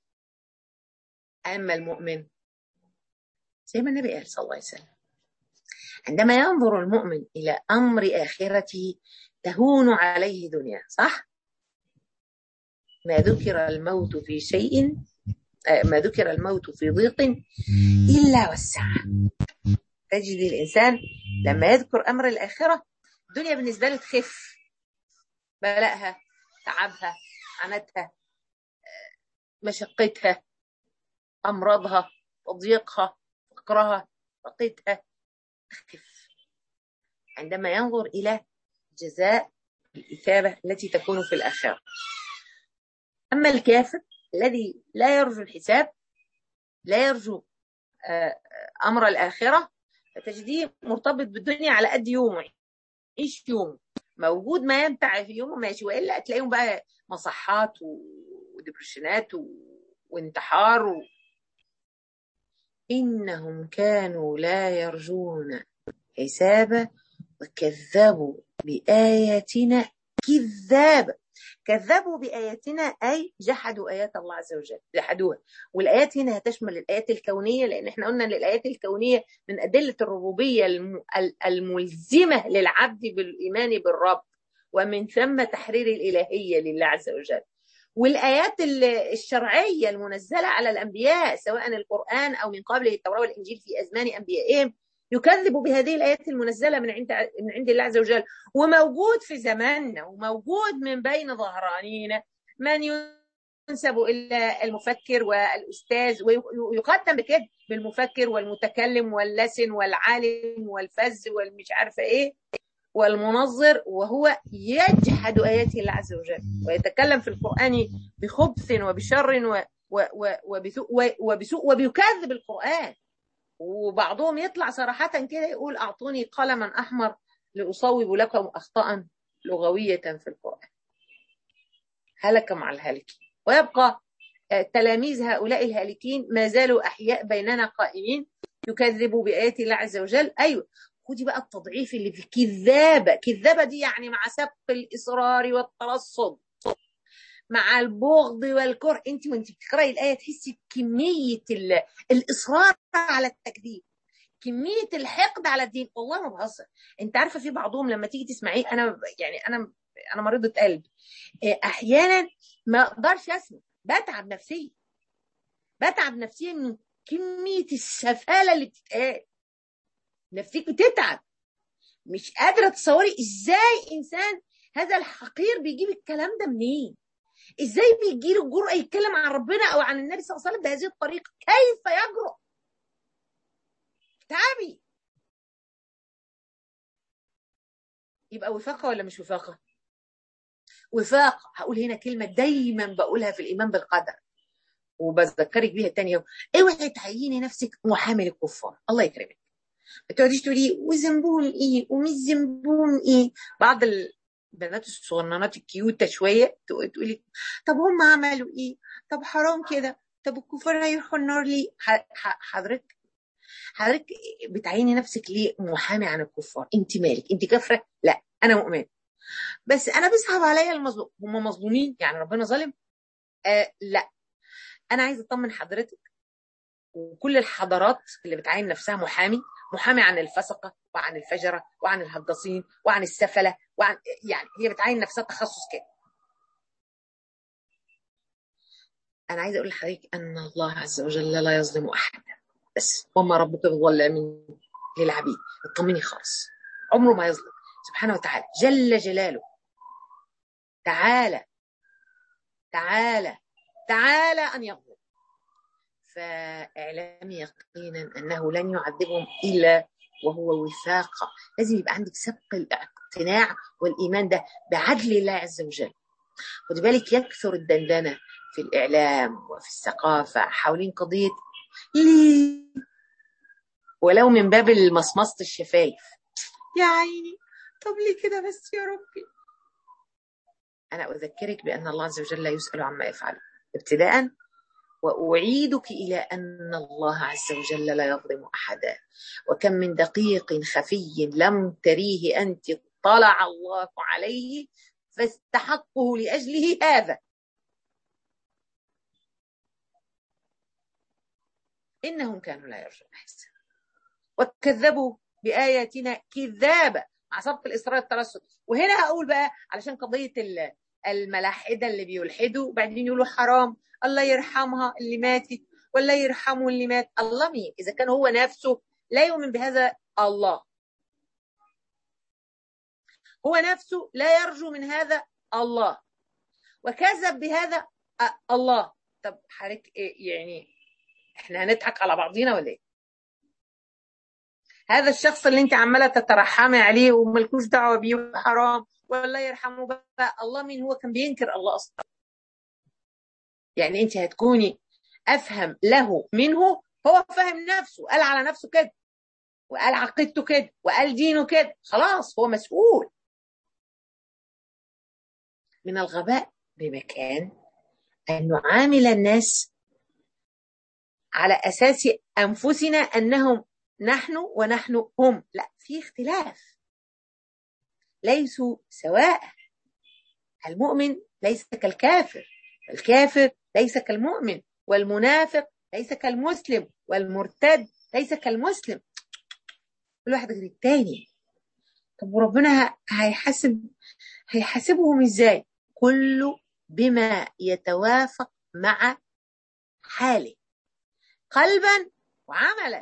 أما المؤمن زي ما النبي قال صلى الله عليه وسلم عندما ينظر المؤمن إلى أمر آخرته تهون عليه دنيا صح؟ ما ذكر الموت في شيء ما ذكر الموت في ضيق إلا وسعه تجد الإنسان لما يذكر أمر الآخرة الدنيا بالنسبة له تخف بلاءها تعبها عنتها مشقتها أمراضها تضييقها فقرها طاقتها تخف عندما ينظر إلى جزاء الإثابة التي تكون في الآخرة أما الكافر الذي لا يرجو الحساب لا يرجو أمر الآخرة فتجديه مرتبط بالدنيا على قد يومه يعيش يومه موجود ما ينفع في يومه ماشي والا هتلاقيهم بقى مصحات ودبرشنات و... وانتحار و... انهم كانوا لا يرجون حسابا وكذبوا باياتنا كذابا كذبوا بآياتنا أي جحدوا آيات الله عز وجل جحدوها والآيات هنا هتشمل الآيات الكونية لأن احنا قلنا أن الآيات الكونية من أدلة الربوبية الملزمة للعبد بالإيمان بالرب ومن ثم تحرير الإلهية لله عز وجل والآيات الشرعية المنزلة على الأنبياء سواء القرآن أو من قبله التوراة والإنجيل في أزمان أنبيائهم يكذب بهذه الآيات المنزلة من عند من عند الله عز وجل وموجود في زماننا وموجود من بين ظهرانينا من ينسب إلى المفكر والأستاذ ويقدم بكده بالمفكر والمتكلم واللسن والعالم والفز والمش عارفة إيه والمنظر وهو يجحد آيات الله عز وجل ويتكلم في القرآن بخبث وبشر وبسوء وبيكذب القرآن وبعضهم يطلع صراحة كده يقول أعطوني قلما أحمر لأصوب لكم أخطاء لغوية في القرآن هلك مع الهالكين ويبقى تلاميذ هؤلاء الهالكين ما زالوا أحياء بيننا قائمين يكذبوا بآيات الله عز وجل أيوة خدي بقى التضعيف اللي في كذابة كذابة دي يعني مع سبق الإصرار والترصد مع البغض والكره انت وانت بتقراي الايه تحسي بكميه الاصرار على التكذيب كميه الحقد على الدين والله ما بهزر انت عارفه في بعضهم لما تيجي تسمعيه انا يعني انا انا مريضه قلب احيانا ما اقدرش اسمع بتعب نفسيا بتعب نفسيا من كميه السفاله اللي بتتقال نفسيك بتتعب مش قادره تصوري ازاي انسان هذا الحقير بيجيب الكلام ده منين ازاي بيجي له الجرأه يتكلم عن ربنا او عن النبي صلى الله عليه وسلم بهذه الطريقه كيف يجرؤ تعبي يبقى وفاقه ولا مش وفاقه وفاق هقول هنا كلمه دايما بقولها في الايمان بالقدر وبذكرك بيها تاني يوم اوعي تعيني نفسك محامي للكفار الله يكرمك ما تقعديش تقولي وذنبهم ايه ومش ذنبهم ايه بعض البنات الصغننات الكيوته شويه تقولي طب هم عملوا ايه طب حرام كده طب الكفار هيروحوا النار ليه حضرتك حضرتك بتعيني نفسك ليه محامي عن الكفار انت مالك انت كافره لا انا مؤمن بس انا بيصعب عليا المظلوم هم مظلومين يعني ربنا ظالم آه لا انا عايزه اطمن حضرتك وكل الحضارات اللي بتعين نفسها محامي محامي عن الفسقه وعن الفجره وعن الهجاصين وعن السفله وعن يعني هي بتعين نفسها تخصص كده انا عايزه اقول لحضرتك ان الله عز وجل لا يظلم احدا بس وما ربك بظلام للعبيد اطمني خالص عمره ما يظلم سبحانه وتعالى جل جلاله تعالى تعالى تعالى ان يظلم فاعلمي يقينا انه لن يعذبهم الا وهو وفاقه لازم يبقى عندك سبق الاقتناع والايمان ده بعدل الله عز وجل خدي بالك يكثر الدندنه في الاعلام وفي الثقافه حوالين قضيه ليه ولو من باب المصمصه الشفايف يا عيني طب ليه كده بس يا ربي انا اذكرك بان الله عز وجل لا يسال عما يفعل ابتداء واعيدك الى ان الله عز وجل لا يظلم احدا وكم من دقيق خفي لم تريه انت اطلع الله عليه فاستحقه لاجله هذا انهم كانوا لا يرجون حسنا وكذبوا باياتنا كذابا مع سبق الاصرار الترصد وهنا هقول بقى علشان قضيه الملاحده اللي بيلحدوا وبعدين يقولوا حرام الله يرحمها اللي ماتت ولا يرحمه اللي مات الله مين اذا كان هو نفسه لا يؤمن بهذا الله هو نفسه لا يرجو من هذا الله وكذب بهذا الله طب حضرتك إيه يعني احنا هنضحك على بعضينا ولا ايه هذا الشخص اللي انت عماله تترحمي عليه وملكوش دعوه بيه حرام والله يرحمه بقى الله مين هو كان بينكر الله اصلا يعني انت هتكوني افهم له منه هو فاهم نفسه قال على نفسه كده وقال عقيدته كده وقال دينه كده خلاص هو مسؤول من الغباء بمكان أن نعامل الناس على أساس أنفسنا أنهم نحن ونحن هم لا في اختلاف ليسوا سواء المؤمن ليس كالكافر الكافر ليس كالمؤمن والمنافق ليس كالمسلم والمرتد ليس كالمسلم كل واحد غير التاني طب وربنا هيحاسب هيحاسبهم ازاي كله بما يتوافق مع حاله قلبا وعملا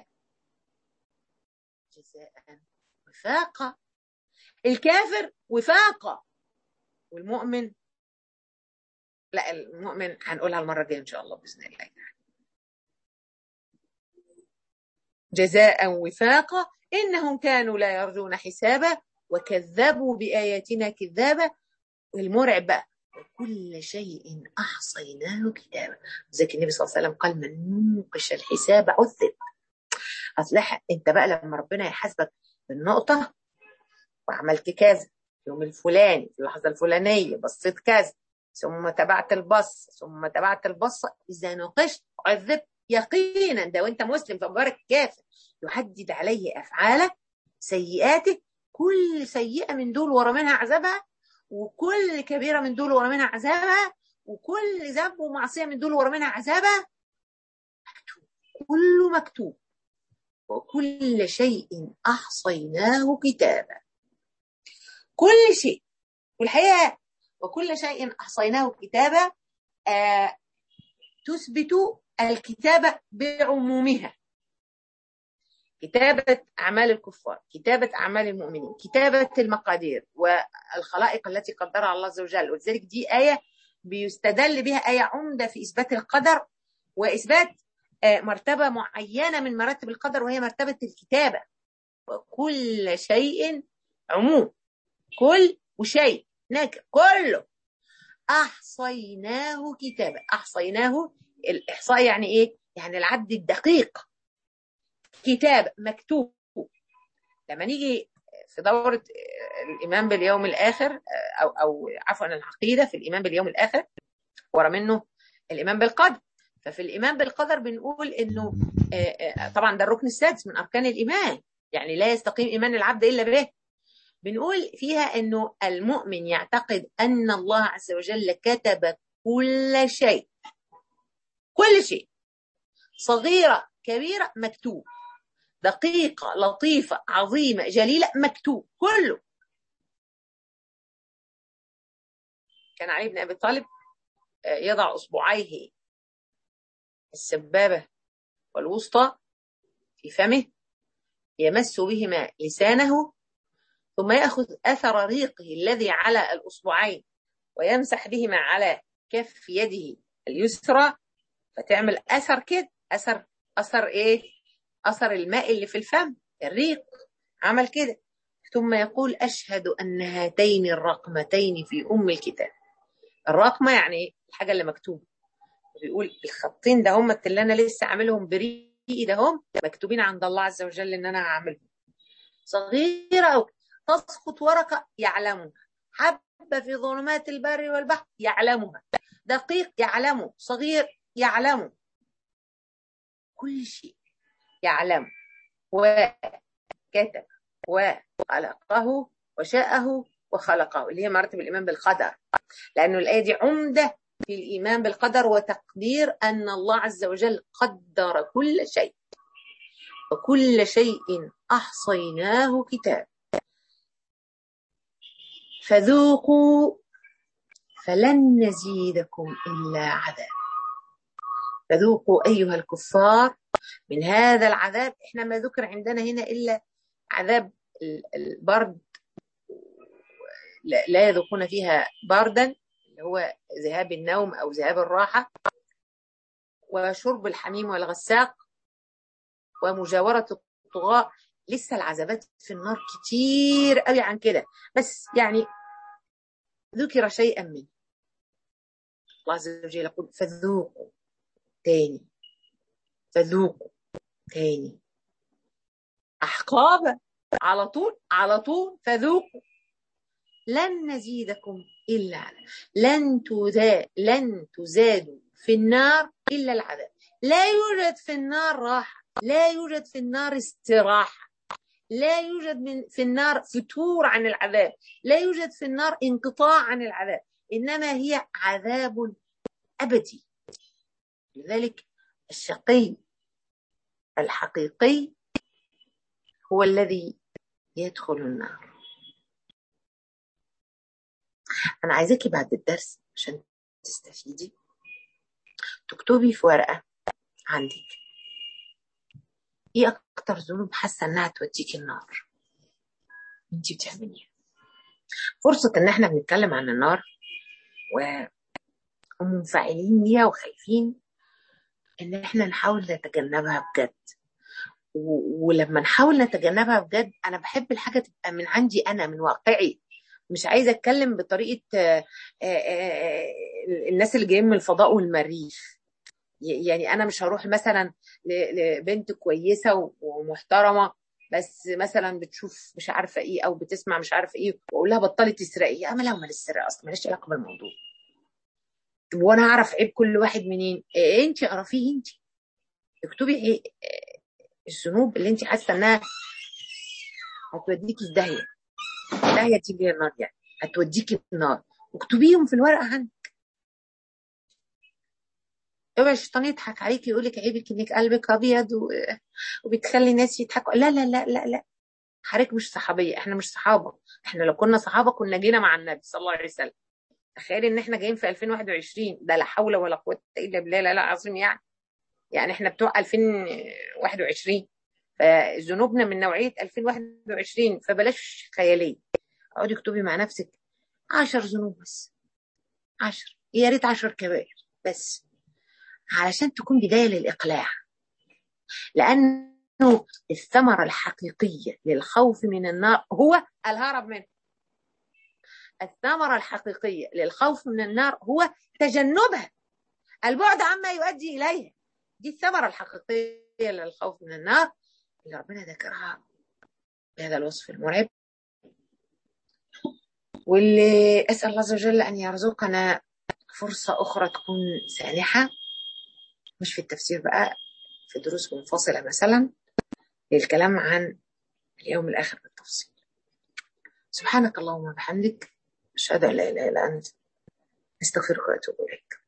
جزاء وفاقا الكافر وفاقا والمؤمن لا المؤمن هنقولها المره الجايه ان شاء الله باذن الله جزاء وفاقا انهم كانوا لا يرجون حسابا وكذبوا باياتنا كذابا والمرعب بقى وكل شيء احصيناه كتابا زي النبي صلى الله عليه وسلم قال من نوقش الحساب عذب اصلح انت بقى لما ربنا يحاسبك بالنقطه وعملت كذا يوم الفلاني في اللحظه الفلانيه بصيت كذا ثم تبعت البص ثم تبعت البصه اذا نوقشت عذب يقينا ده وانت مسلم فبارك كافر يحدد عليه افعاله سيئاته كل سيئه من دول ورا منها عذابها وكل كبيره من دول ورا منها عذابها وكل ذنب ومعصيه من دول ورا منها عذابها مكتوب كله مكتوب وكل شيء احصيناه كتابا كل شيء والحقيقه وكل شيء احصيناه كتابا آه تثبت الكتابه بعمومها كتابة أعمال الكفار كتابة أعمال المؤمنين كتابة المقادير والخلائق التي قدرها الله عز وجل ولذلك دي آية بيستدل بها آية عمدة في إثبات القدر وإثبات مرتبة معينة من مراتب القدر وهي مرتبة الكتابة وكل شيء عموم كل وشيء نكر كله أحصيناه كتابة أحصيناه الإحصاء يعني إيه؟ يعني العد الدقيق كتاب مكتوب لما نيجي في دورة الإيمان باليوم الآخر أو أو عفوا العقيدة في الإيمان باليوم الآخر ورا منه الإيمان بالقدر ففي الإيمان بالقدر بنقول إنه طبعا ده الركن السادس من أركان الإيمان يعني لا يستقيم إيمان العبد إلا به بنقول فيها إنه المؤمن يعتقد أن الله عز وجل كتب كل شيء كل شيء صغيرة كبيرة مكتوب دقيقة لطيفة عظيمة جليلة مكتوب كله كان علي بن أبي طالب يضع أصبعيه السبابة والوسطى في فمه يمس بهما لسانه ثم يأخذ أثر ريقه الذي على الأصبعين ويمسح بهما على كف يده اليسرى فتعمل أثر كده أثر أثر إيه؟ أثر الماء اللي في الفم الريق عمل كده ثم يقول أشهد أن هاتين الرقمتين في أم الكتاب الرقمة يعني الحاجة اللي مكتوبة بيقول الخطين ده هم اللي أنا لسه عاملهم بريقي ده هم مكتوبين عند الله عز وجل إن أنا هعملهم صغيرة أو تسقط ورقة يعلمها حبة في ظلمات البر والبحر يعلمها دقيق يعلمه صغير يعلمه كل شيء يعلم وكتب وخلقه وشاءه وخلقه اللي هي مراتب الإيمان بالقدر لأنه الآية دي عمدة في الإيمان بالقدر وتقدير أن الله عز وجل قدر كل شيء وكل شيء أحصيناه كتاب فذوقوا فلن نزيدكم إلا عذاب فذوقوا أيها الكفار من هذا العذاب احنا ما ذكر عندنا هنا إلا عذاب البرد لا يذوقون فيها بردا اللي هو ذهاب النوم أو ذهاب الراحة وشرب الحميم والغساق ومجاورة الطغاة لسه العذابات في النار كتير قوي عن كده بس يعني ذكر شيئا منه الله عز وجل يقول فذوقوا تاني فذوقوا تاني أحقابا على طول على طول فذوقوا لن نزيدكم إلا عذاب لن تزا لن تزادوا في النار إلا العذاب لا يوجد في النار راحة لا يوجد في النار استراحة لا يوجد من في النار فتور عن العذاب لا يوجد في النار انقطاع عن العذاب إنما هي عذاب أبدي لذلك الشقي الحقيقي هو الذي يدخل النار أنا عايزاكي بعد الدرس عشان تستفيدي تكتبي في ورقة عندك ايه اكتر ذنوب حاسه انها توديك النار انت بتعمليها فرصه ان احنا بنتكلم عن النار و... ومنفعلين ليها وخايفين ان احنا نحاول نتجنبها بجد و... ولما نحاول نتجنبها بجد انا بحب الحاجه تبقى من عندي انا من واقعي مش عايزه اتكلم بطريقه آآ آآ الناس اللي جايين من الفضاء والمريخ يعني انا مش هروح مثلا لبنت كويسه ومحترمه بس مثلا بتشوف مش عارفه ايه او بتسمع مش عارفه ايه واقول لها بطلي تسرقي يا ما لا مال السرقه اصلا ماليش علاقه بالموضوع طب وانا اعرف عيب كل واحد منين إيه انت اعرفيه انت اكتبي ايه الذنوب اللي انت حاسه انها هتوديكي في داهيه داهيه دي اللي النار يعني هتوديكي النار واكتبيهم في الورقه عندك اوعي الشيطان يضحك عليك يقول لك عيبك انك قلبك ابيض و... وبتخلي الناس يضحكوا لا لا لا لا لا حضرتك مش صحابيه احنا مش صحابه احنا لو كنا صحابه كنا جينا مع النبي صلى الله عليه وسلم تخيل ان احنا جايين في 2021 ده لا حول ولا قوه الا بالله لا لا عظيم يعني يعني احنا بتوع 2021 فذنوبنا من نوعيه 2021 فبلاش خياليه اقعدي اكتبي مع نفسك 10 ذنوب بس 10 يا ريت 10 كبائر بس علشان تكون بداية للإقلاع لأنه الثمرة الحقيقية للخوف من النار هو الهرب منه الثمرة الحقيقية للخوف من النار هو تجنبها البعد عما يؤدي إليها دي الثمرة الحقيقية للخوف من النار اللي ربنا ذكرها بهذا الوصف المرعب واللي أسأل الله عز وجل أن يرزقنا فرصة أخرى تكون سانحة مش في التفسير بقى في دروس منفصلة مثلا للكلام عن اليوم الآخر بالتفصيل سبحانك اللهم وبحمدك أشهد أن لا إله إلا أنت أستغفرك وأتوب إليك